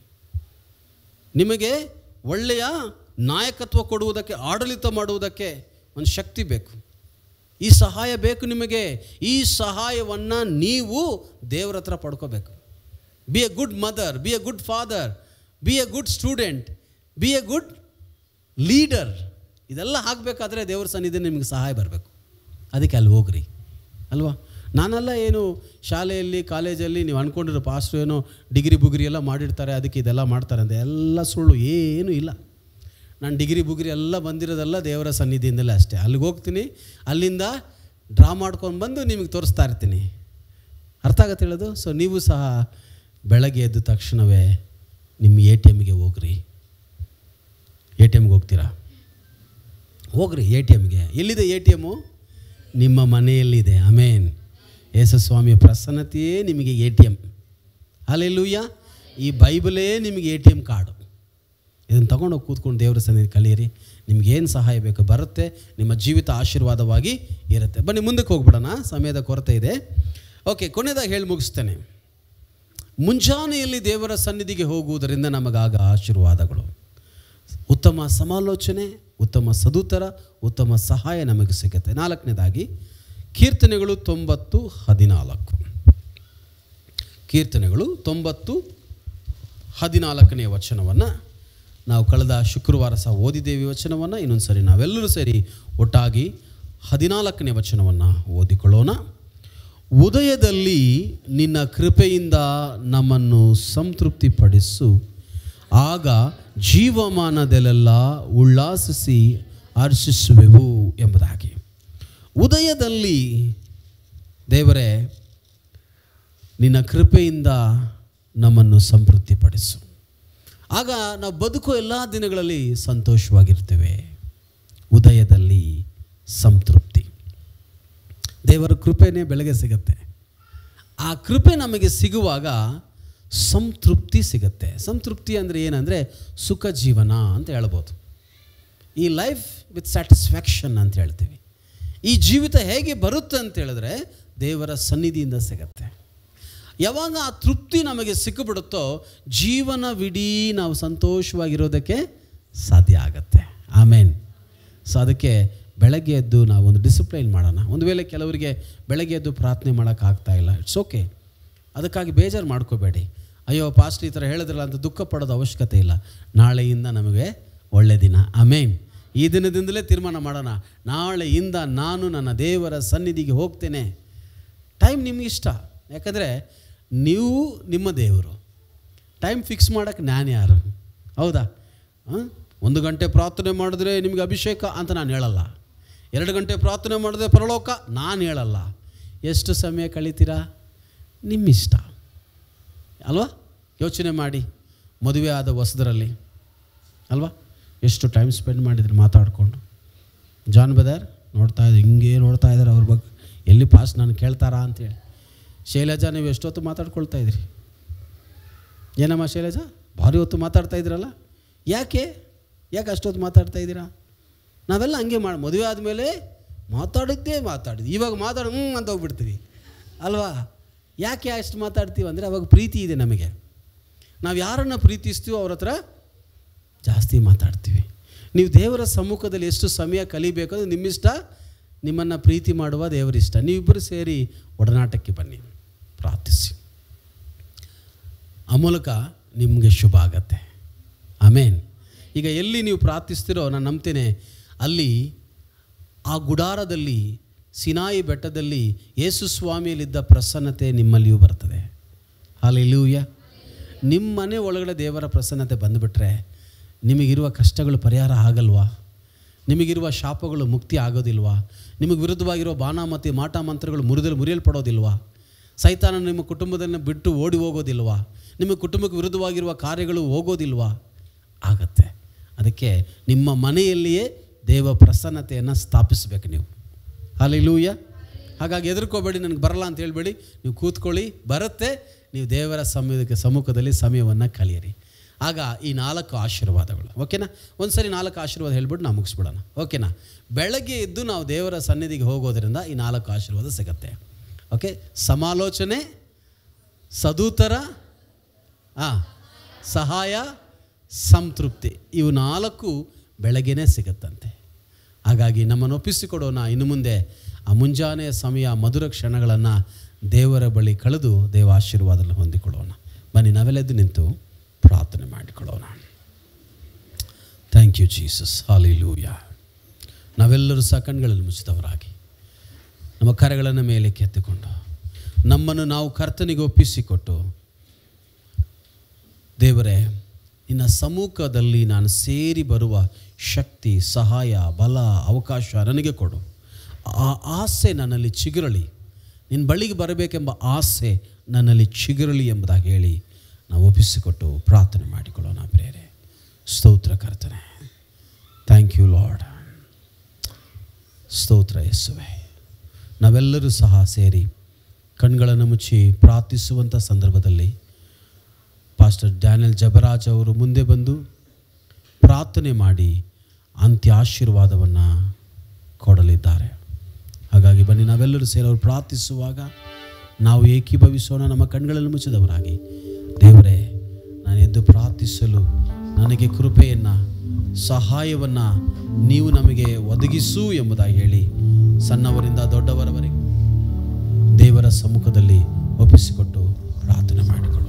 ನಿಮಗೆ ಒಳ್ಳೆಯ ನಾಯಕತ್ವ ಕೊಡುವುದಕ್ಕೆ ಆಡಳಿತ ಮಾಡುವುದಕ್ಕೆ ಒಂದು ಶಕ್ತಿ ಬೇಕು ಈ ಸಹಾಯ ಬೇಕು ನಿಮಗೆ ಈ ಸಹಾಯವನ್ನು ನೀವು ದೇವರ ಹತ್ರ ಪಡ್ಕೋಬೇಕು be a good mother be a good father be a good student be a good leader ಇದೆಲ್ಲ ಆಗಬೇಕಾದ್ರೆ ದೇವ್ರ ಸನ್ನಿಧಿ ನಿಮಗೆ ಸಹಾಯ ಬರಬೇಕು ಅದಕ್ಕೆ ಅಲ್ಲಿ ಹೋಗ್ರಿ ಅಲ್ವಾ ನಾನೆಲ್ಲ ಏನು ಶಾಲೆಯಲ್ಲಿ ಕಾಲೇಜಲ್ಲಿ ನೀವು ಅಂದ್ಕೊಂಡಿರೋ ಪಾಸ್ಟ್ರು ಏನೋ ಡಿಗ್ರಿ ಬುಗ್ರಿ ಎಲ್ಲ ಮಾಡಿರ್ತಾರೆ ಅದಕ್ಕೆ ಇದೆಲ್ಲ ಮಾಡ್ತಾರೆ ಅಂತ ಎಲ್ಲ ಸುಳ್ಳು ಏನೂ ಇಲ್ಲ ನಾನು ಡಿಗ್ರಿ ಬುಗ್ರಿ ಎಲ್ಲ ಬಂದಿರೋದೆಲ್ಲ ದೇವರ ಸನ್ನಿಧಿಯಿಂದಲೇ ಅಷ್ಟೇ ಅಲ್ಲಿಗೆ ಹೋಗ್ತೀನಿ ಅಲ್ಲಿಂದ ಡ್ರಾ ಮಾಡ್ಕೊಂಡು ಬಂದು ನಿಮಗೆ ತೋರಿಸ್ತಾ ಇರ್ತೀನಿ ಅರ್ಥ ಆಗತ್ತೆ ಹೇಳೋದು ಸೊ ನೀವು ಸಹ ಬೆಳಗ್ಗೆ ಎದ್ದ ತಕ್ಷಣವೇ ನಿಮ್ಮ ಎ ಟಿ ಎಮ್ಗೆ ಹೋಗ್ರಿ ಎ ಟಿ ಎಮ್ಗೆ ಹೋಗ್ತೀರಾ ಹೋಗ್ರಿ ಎ ಟಿ ಎಮ್ಗೆ ಎಲ್ಲಿದೆ ಎ ಟಿ ಎಮ್ಮು ನಿಮ್ಮ ಮನೆಯಲ್ಲಿದೆ ಅಮೇನ್ ಯೇಸುಸ್ವಾಮಿಯ ಪ್ರಸನ್ನತೆಯೇ ನಿಮಗೆ ಎ ಟಿ ಎಮ್ ಅಲ್ಲೆಲ್ಲೂಯ್ಯ ಈ ಬೈಬಲೇ ನಿಮಗೆ ಎ ಟಿ ಎಮ್ ಕಾರ್ಡು ಇದನ್ನು ತಗೊಂಡೋಗಿ ಕೂತ್ಕೊಂಡು ದೇವರ ಸನ್ನಿಧಿ ಕಲಿಯಿರಿ ನಿಮ್ಗೇನು ಸಹಾಯ ಬೇಕು ಬರುತ್ತೆ ನಿಮ್ಮ ಜೀವಿತ ಆಶೀರ್ವಾದವಾಗಿ ಇರುತ್ತೆ ಬನ್ನಿ ಮುಂದಕ್ಕೆ ಹೋಗ್ಬಿಡೋಣ ಸಮಯದ ಕೊರತೆ ಇದೆ ಓಕೆ ಕೊನೆಯದಾಗಿ ಹೇಳಿ ಮುಗಿಸ್ತೇನೆ ಮುಂಜಾನೆಯಲ್ಲಿ ದೇವರ ಸನ್ನಿಧಿಗೆ ಹೋಗುವುದರಿಂದ ನಮಗಾಗ ಆಶೀರ್ವಾದಗಳು ಉತ್ತಮ ಸಮಾಲೋಚನೆ ಉತ್ತಮ ಸದುತ್ತರ ಉತ್ತಮ ಸಹಾಯ ನಮಗೆ ಸಿಗುತ್ತೆ ನಾಲ್ಕನೇದಾಗಿ ಕೀರ್ತನೆಗಳು ತೊಂಬತ್ತು ಹದಿನಾಲ್ಕು ಕೀರ್ತನೆಗಳು ತೊಂಬತ್ತು ಹದಿನಾಲ್ಕನೆಯ ವಚನವನ್ನು ನಾವು ಕಳೆದ ಶುಕ್ರವಾರ ಸಹ ಓದಿದ್ದೇವೆ ಈ ವಚನವನ್ನು ಇನ್ನೊಂದು ಸರಿ ನಾವೆಲ್ಲರೂ ಸೇರಿ ಒಟ್ಟಾಗಿ ಹದಿನಾಲ್ಕನೇ ವಚನವನ್ನು ಓದಿಕೊಳ್ಳೋಣ ಉದಯದಲ್ಲಿ ನಿನ್ನ ಕೃಪೆಯಿಂದ ನಮ್ಮನ್ನು ಸಂತೃಪ್ತಿಪಡಿಸು ಆಗ ಜೀವಮಾನದಲ್ಲೆಲ್ಲ ಉಲ್ಲಾಸಿಸಿ ಹರ್ಷಿಸುವೆವು ಎಂಬುದಾಗಿ ಉದಯದಲ್ಲಿ ದೇವರೇ ನಿನ್ನ ಕೃಪೆಯಿಂದ ನಮ್ಮನ್ನು ಸಂತೃಪ್ತಿಪಡಿಸು ಆಗ ನಾವು ಬದುಕೋ ಎಲ್ಲ ದಿನಗಳಲ್ಲಿ ಸಂತೋಷವಾಗಿರ್ತೇವೆ ಉದಯದಲ್ಲಿ ಸಂತೃಪ್ತಿ ದೇವರ ಕೃಪೆನೇ ಬೆಳಗ್ಗೆ ಸಿಗತ್ತೆ ಆ ಕೃಪೆ ನಮಗೆ ಸಿಗುವಾಗ ಸಂತೃಪ್ತಿ ಸಿಗತ್ತೆ ಸಂತೃಪ್ತಿ ಅಂದರೆ ಏನಂದರೆ ಸುಖ ಜೀವನ ಅಂತ ಹೇಳ್ಬೋದು ಈ ಲೈಫ್ ವಿತ್ ಸ್ಯಾಟಿಸ್ಫ್ಯಾಕ್ಷನ್ ಅಂತ ಹೇಳ್ತೀವಿ ಈ ಜೀವಿತ ಹೇಗೆ ಬರುತ್ತೆ ಅಂತ ಹೇಳಿದ್ರೆ ದೇವರ ಸನ್ನಿಧಿಯಿಂದ ಸಿಗತ್ತೆ ಯಾವಾಗ ಆ ತೃಪ್ತಿ ನಮಗೆ ಸಿಕ್ಕಿಬಿಡುತ್ತೋ ಜೀವನವಿಡೀ ನಾವು ಸಂತೋಷವಾಗಿರೋದಕ್ಕೆ ಸಾಧ್ಯ ಆಗತ್ತೆ ಆಮೇನ್ ಸೊ ಅದಕ್ಕೆ ಬೆಳಗ್ಗೆ ಎದ್ದು ನಾವು ಒಂದು ಡಿಸಿಪ್ಲೈನ್ ಮಾಡೋಣ ಒಂದು ವೇಳೆ ಕೆಲವರಿಗೆ ಬೆಳಗ್ಗೆ ಎದ್ದು ಪ್ರಾರ್ಥನೆ ಮಾಡೋಕ್ಕಾಗ್ತಾ ಇಲ್ಲ ಇಟ್ಸ್ ಓಕೆ ಅದಕ್ಕಾಗಿ ಬೇಜಾರು ಮಾಡ್ಕೋಬೇಡಿ ಅಯ್ಯೋ ಪಾಸ್ಟ್ ಈ ಥರ ಹೇಳಿದ್ರಲ್ಲ ಅಂತ ದುಃಖ ಪಡೋದು ಅವಶ್ಯಕತೆ ಇಲ್ಲ ನಾಳೆಯಿಂದ ನಮಗೆ ಒಳ್ಳೆ ದಿನ ಆಮೇನ್ ಈ ದಿನದಿಂದಲೇ ತೀರ್ಮಾನ ಮಾಡೋಣ ನಾಳೆಯಿಂದ ನಾನು ನನ್ನ ದೇವರ ಸನ್ನಿಧಿಗೆ ಹೋಗ್ತೇನೆ ಟೈಮ್ ನಿಮ್ಗೆ ಇಷ್ಟ ಯಾಕಂದರೆ ನೀವು ನಿಮ್ಮ ದೇವರು ಟೈಮ್ ಫಿಕ್ಸ್ ಮಾಡೋಕ್ಕೆ ನಾನು ಯಾರು ಹೌದಾ ಹಾಂ ಒಂದು ಗಂಟೆ ಪ್ರಾರ್ಥನೆ ಮಾಡಿದ್ರೆ ನಿಮಗೆ ಅಭಿಷೇಕ ಅಂತ ನಾನು ಹೇಳಲ್ಲ ಎರಡು ಗಂಟೆ ಪ್ರಾರ್ಥನೆ ಮಾಡಿದ್ರೆ ಪರಲೋಕ ನಾನು ಹೇಳಲ್ಲ ಎಷ್ಟು ಸಮಯ ಕಳಿತೀರಾ ನಿಮ್ಮಿಷ್ಟ ಅಲ್ವಾ ಯೋಚನೆ ಮಾಡಿ ಮದುವೆ ಆದ ಹೊಸದರಲ್ಲಿ ಅಲ್ವಾ ಎಷ್ಟು ಟೈಮ್ ಸ್ಪೆಂಡ್ ಮಾಡಿದ್ರಿ ಮಾತಾಡಿಕೊಂಡು ಜಾನ್ ಬದರ್ ನೋಡ್ತಾ ಇದ್ದಾರೆ ಹಿಂಗೆ ನೋಡ್ತಾ ಇದ್ದಾರೆ ಅವ್ರ ಬಗ್ಗೆ ಎಲ್ಲಿ ಪಾಸ್ ನಾನು ಕೇಳ್ತಾರಾ ಅಂತೇಳಿ ಶೈಲಜಾ ನೀವು ಎಷ್ಟೊತ್ತು ಮಾತಾಡ್ಕೊಳ್ತಾ ಇದ್ರಿ ಏನಮ್ಮ ಶೈಲಜ ಭಾರಿ ಹೊತ್ತು ಮಾತಾಡ್ತಾ ಇದ್ದೀರಲ್ಲ ಯಾಕೆ ಯಾಕೆ ಅಷ್ಟೊತ್ತು ಮಾತಾಡ್ತಾ ಇದ್ದೀರಾ ನಾವೆಲ್ಲ ಹಂಗೆ ಮಾಡಿ ಮದುವೆ ಆದಮೇಲೆ ಮಾತಾಡಿದ್ದೇ ಮಾತಾಡಿದ್ವಿ ಇವಾಗ ಮಾತಾಡಿ ಹ್ಞೂ ಅಂತ ಹೋಗ್ಬಿಡ್ತೀವಿ ಅಲ್ವಾ ಯಾಕೆ ಅಷ್ಟು ಮಾತಾಡ್ತೀವಿ ಅಂದರೆ ಅವಾಗ ಪ್ರೀತಿ ಇದೆ ನಮಗೆ ನಾವು ಯಾರನ್ನು ಪ್ರೀತಿಸ್ತೀವೋ ಅವ್ರ ಹತ್ರ ಜಾಸ್ತಿ ಮಾತಾಡ್ತೀವಿ ನೀವು ದೇವರ ಸಮ್ಮುಖದಲ್ಲಿ ಎಷ್ಟು ಸಮಯ ಕಲಿಬೇಕು ಅದು ನಿಮ್ಮಿಷ್ಟ ನಿಮ್ಮನ್ನು ಪ್ರೀತಿ ಮಾಡುವ ದೇವರಿಷ್ಟ ನೀವಿಬ್ಬರು ಸೇರಿ ಒಡನಾಟಕ್ಕೆ ಬನ್ನಿ ಪ್ರಾರ್ಥಿಸಿ ಆ ಮೂಲಕ ನಿಮಗೆ ಶುಭ ಆಗತ್ತೆ ಆಮೇನ್ ಈಗ ಎಲ್ಲಿ ನೀವು ಪ್ರಾರ್ಥಿಸ್ತಿರೋ ನಾನು ನಂಬ್ತೇನೆ ಅಲ್ಲಿ ಆ ಗುಡಾರದಲ್ಲಿ ಸಿನಾಯಿ ಬೆಟ್ಟದಲ್ಲಿ ಯೇಸು ಸ್ವಾಮಿಯಲ್ಲಿದ್ದ ಪ್ರಸನ್ನತೆ ನಿಮ್ಮಲ್ಲಿಯೂ ಬರ್ತದೆ ಹಾಲೆಲ್ಲೂಯ್ಯ ನಿಮ್ಮ ಮನೆ ಒಳಗಡೆ ದೇವರ ಪ್ರಸನ್ನತೆ ಬಂದುಬಿಟ್ರೆ ನಿಮಗಿರುವ ಕಷ್ಟಗಳು ಪರಿಹಾರ ಆಗಲ್ವಾ ನಿಮಗಿರುವ ಶಾಪಗಳು ಮುಕ್ತಿ ಆಗೋದಿಲ್ವಾ ನಿಮಗೆ ವಿರುದ್ಧವಾಗಿರೋ ಬಾಣ ಮತ್ತು ಮಾಟ ಮಂತ್ರಗಳು ಮುರಿದಲು ಮುರಿಯಲ್ಪಡೋದಿಲ್ವಾ ಸೈತಾನ ನಿಮ್ಮ ಕುಟುಂಬದನ್ನು ಬಿಟ್ಟು ಓಡಿ ಹೋಗೋದಿಲ್ವಾ ನಿಮ್ಮ ಕುಟುಂಬಕ್ಕೆ ವಿರುದ್ಧವಾಗಿರುವ ಕಾರ್ಯಗಳು ಹೋಗೋದಿಲ್ವಾ ಆಗತ್ತೆ ಅದಕ್ಕೆ ನಿಮ್ಮ ಮನೆಯಲ್ಲಿಯೇ ದೇವ ಪ್ರಸನ್ನತೆಯನ್ನು ಸ್ಥಾಪಿಸಬೇಕು ನೀವು ಅಲ್ಲಿಲೂಯ ಹಾಗಾಗಿ ಹೆದರ್ಕೋಬೇಡಿ ನನಗೆ ಬರಲ್ಲ ಅಂತ ಹೇಳ್ಬೇಡಿ ನೀವು ಕೂತ್ಕೊಳ್ಳಿ ಬರುತ್ತೆ ನೀವು ದೇವರ ಸಮಯಕ್ಕೆ ಸಮ್ಮುಖದಲ್ಲಿ ಸಮಯವನ್ನು ಕಲಿಯಿರಿ ಆಗ ಈ ನಾಲ್ಕು ಆಶೀರ್ವಾದಗಳು ಓಕೆನಾ ಒಂದು ಸರಿ ನಾಲ್ಕು ಆಶೀರ್ವಾದ ಹೇಳ್ಬಿಟ್ಟು ನಾವು ಮುಗಿಸ್ಬಿಡೋಣ ಓಕೆನಾ ಬೆಳಗ್ಗೆ ಎದ್ದು ನಾವು ದೇವರ ಸನ್ನಿಧಿಗೆ ಹೋಗೋದ್ರಿಂದ ಈ ನಾಲ್ಕು ಆಶೀರ್ವಾದ ಸಿಗತ್ತೆ ಓಕೆ ಸಮಾಲೋಚನೆ ಸದೂತರ ಹಾಂ ಸಹಾಯ ಸಂತೃಪ್ತಿ ಇವು ನಾಲ್ಕು ಬೆಳಗ್ಗೆನೇ ಸಿಗುತ್ತಂತೆ ಹಾಗಾಗಿ ನಮ್ಮನ್ನು ಒಪ್ಪಿಸಿಕೊಡೋಣ ಇನ್ನು ಮುಂದೆ ಆ ಮುಂಜಾನೆಯ ಸಮಯ ಮಧುರ ಕ್ಷಣಗಳನ್ನು ದೇವರ ಬಳಿ ಕಳೆದು ದೇವ ಆಶೀರ್ವಾದವನ್ನು ಹೊಂದಿಕೊಳ್ಳೋಣ ಬನ್ನಿ ನಾವೆಲ್ಲೆದ್ದು ನಿಂತು ಪ್ರಾರ್ಥನೆ ಮಾಡಿಕೊಳ್ಳೋಣ ಥ್ಯಾಂಕ್ ಯು ಜೀಸಸ್ ಹಾಲಿಲೂಯ ನಾವೆಲ್ಲರೂ ಸಹ ಕಣ್ಗಳಲ್ಲಿ ಮುಚ್ಚಿದವರಾಗಿ ನಮ್ಮ ಕರೆಗಳನ್ನು ಮೇಲೆ ಕೆತ್ತಿಕೊಂಡು ನಮ್ಮನ್ನು ನಾವು ಕರ್ತನಿಗೆ ಒಪ್ಪಿಸಿಕೊಟ್ಟು ದೇವರೇ ನಿನ್ನ ಸಮ್ಮುಖದಲ್ಲಿ ನಾನು ಸೇರಿ ಬರುವ ಶಕ್ತಿ ಸಹಾಯ ಬಲ ಅವಕಾಶ ನನಗೆ ಕೊಡು ಆ ಆಸೆ ನನ್ನಲ್ಲಿ ಚಿಗುರಲಿ ನಿನ್ನ ಬಳಿಗೆ ಬರಬೇಕೆಂಬ ಆಸೆ ನನ್ನಲ್ಲಿ ಚಿಗುರಲಿ ಎಂಬುದಾಗಿ ಹೇಳಿ ನಾವು ಒಪ್ಪಿಸಿಕೊಟ್ಟು ಪ್ರಾರ್ಥನೆ ಮಾಡಿಕೊಳ್ಳೋಣ ಪ್ರೇರೆ ಸ್ತೋತ್ರ ಕರ್ತನೆ ಥ್ಯಾಂಕ್ ಯು ಲಾರ್ಡ್ ಸ್ತೋತ್ರ ಯೇಸುವೆ ನಾವೆಲ್ಲರೂ ಸಹ ಸೇರಿ ಕಣ್ಗಳನ್ನು ಮುಚ್ಚಿ ಪ್ರಾರ್ಥಿಸುವಂಥ ಸಂದರ್ಭದಲ್ಲಿ ಪಾಸ್ಟರ್ ಡ್ಯಾನಿಯಲ್ ಜಬರಾಜ್ ಅವರು ಮುಂದೆ ಬಂದು ಪ್ರಾರ್ಥನೆ ಮಾಡಿ ಅಂತ್ಯ ಆಶೀರ್ವಾದವನ್ನು ಕೊಡಲಿದ್ದಾರೆ ಹಾಗಾಗಿ ಬನ್ನಿ ನಾವೆಲ್ಲರೂ ಸೇರಿ ಅವರು ಪ್ರಾರ್ಥಿಸುವಾಗ ನಾವು ಏಕೀಭವಿಸೋಣ ನಮ್ಮ ಕಣ್ಗಳಲ್ಲಿ ಮುಚ್ಚಿದವರಾಗಿ ದೇವರೇ ನಾನು ಎದ್ದು ಪ್ರಾರ್ಥಿಸಲು ನನಗೆ ಕೃಪೆಯನ್ನು ಸಹಾಯವನ್ನು ನೀವು ನಮಗೆ ಒದಗಿಸು ಎಂಬುದಾಗಿ ಹೇಳಿ ಸಣ್ಣವರಿಂದ ದೊಡ್ಡವರವರೆಗೆ ದೇವರ ಸಮ್ಮುಖದಲ್ಲಿ ಒಪ್ಪಿಸಿಕೊಟ್ಟು ಪ್ರಾರ್ಥನೆ ಮಾಡಿಕೊಳ್ಳೋಣ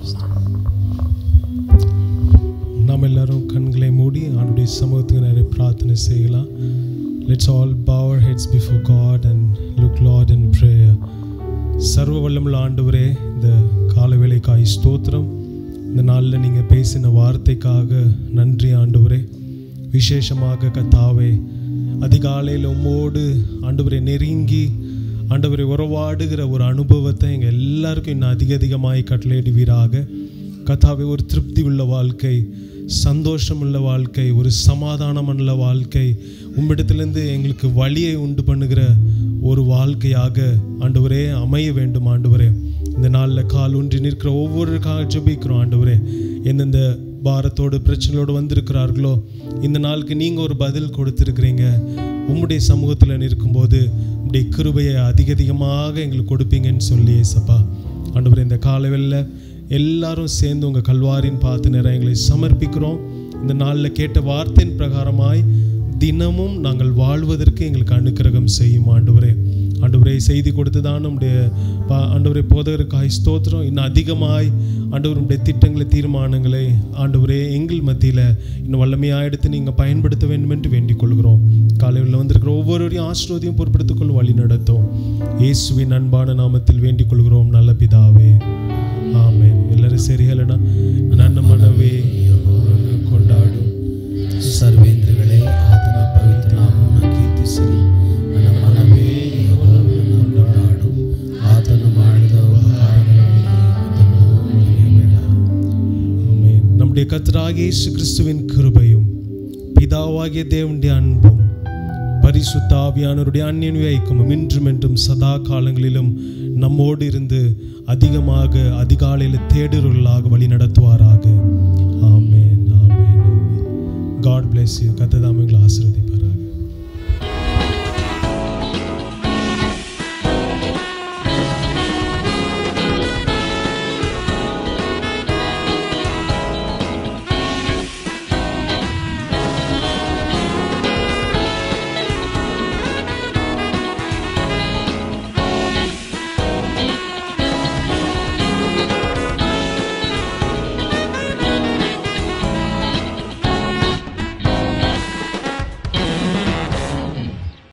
நாம் எல்லாரும் கண்களை மூடி அவனுடைய சமூகத்துக்கு நிறைய பிரார்த்தனை செய்யலாம் let's all bow our heads before God and look Lord and prayer சர்வ வல்லமுள்ள ஆண்டவரே இந்த காலவேளைக்காய் ஸ்தோத்திரம் இந்த நாளில் நீங்கள் பேசின வார்த்தைக்காக நன்றி ஆண்டவரே விசேஷமாக கத்தாவே அதிகாலையில் உம்மோடு ஆண்டவரை நெருங்கி ஆண்டவரை உறவாடுகிற ஒரு அனுபவத்தை எங்கள் எல்லாருக்கும் இன்னும் அதிக அதிகமாய் கட்டளையிடுவீராக கத்தாவே ஒரு திருப்தி உள்ள வாழ்க்கை சந்தோஷம் உள்ள வாழ்க்கை ஒரு சமாதானம் உள்ள வாழ்க்கை உம்மிடத்திலிருந்து எங்களுக்கு வழியை உண்டு பண்ணுகிற ஒரு வாழ்க்கையாக ஆண்டவரே அமைய வேண்டும் ஆண்டவரே இந்த நாளில் கால் ஊன்றி நிற்கிற ஒவ்வொருக்காக ஜெபிக்கிறோம் ஆண்டவரே எந்தெந்த பாரத்தோடு பிரச்சனையோடு வந்திருக்கிறார்களோ இந்த நாளுக்கு நீங்கள் ஒரு பதில் கொடுத்துருக்கிறீங்க உம்முடைய சமூகத்தில் நிற்கும்போது உம்முடைய கிருபையை அதிக அதிகமாக எங்களுக்கு கொடுப்பீங்கன்னு சொல்லி ஏசப்பா ஆண்டவரே இந்த காலவெல்ல எல்லாரும் சேர்ந்து உங்கள் கல்வாரின் பார்த்து நிறைய எங்களை சமர்ப்பிக்கிறோம் இந்த நாளில் கேட்ட வார்த்தையின் பிரகாரமாய் தினமும் நாங்கள் வாழ்வதற்கு எங்களுக்கு அனுக்கிரகம் செய்யும் ஆண்டவரே ஆண்டவரே செய்தி கொடுத்து தான் நம்முடைய பா- ஆண்டவரே போதகருக்காய் ஸ்தோத்திரம் இன்னும் அதிகமாய் ஆண்டவருடைய திட்டங்களை தீர்மானங்களை ஆண்டவரே எங்கள் மத்தியில் இன்னும் வல்லமையாக எடுத்து நீங்கள் பயன்படுத்த வேண்டும் என்று வேண்டிக் கொள்கிறோம் காலையில் வந்திருக்கிற ஒவ்வொருவரையும் ஆசீர்வாதையும் பொறுப்படுத்திக் கொள்ள வழி நடத்தும் இயேசுவின் அன்பான நாமத்தில் வேண்டிக் கொள்கிறோம் நல்ல பிதாவே ಆಮೇನ್ ಎಲ್ಲರೂ ಸೇರಿ ಹೇಳೋಣ ನನ್ನ ಮನವೇ ಯೆಹೋವನನ್ನು ಕೊಂಡಾಡು ಸರ್ವೇಂದ್ರಗಳೇ ಆತನ ಪವಿತ್ರ ನಾಮವನ್ನು ಕೀರ್ತಿಸಿರಿ ನನ್ನ ಮನವೇ ಯೆಹೋವನನ್ನು ಕೊಂಡಾಡು ಆತನು ಮಾಡಿದ ಉಪಕಾರಗಳಲ್ಲಿ ಅದನ್ನು ಮರೆಯಬೇಡ ஆமென். நம்முடைய கர்த்தராகிய இயேசு கிறிஸ்துவின் கிருபையும் பிதாவாகிய தேவனுடைய அன்பும் பரிசுத்த ஆவியானவருடைய அந்நிய ஐக்கியமும் இன்றும் என்றும் சதா காலங்களிலும் நம்மோடு இருந்து அதிகமாக அதிகாலையில் தேடுதலாக வழி நடத்துவாராக amen amen amen God bless you கத்ததாமங்களை ஆசீர்வதிப்பாராக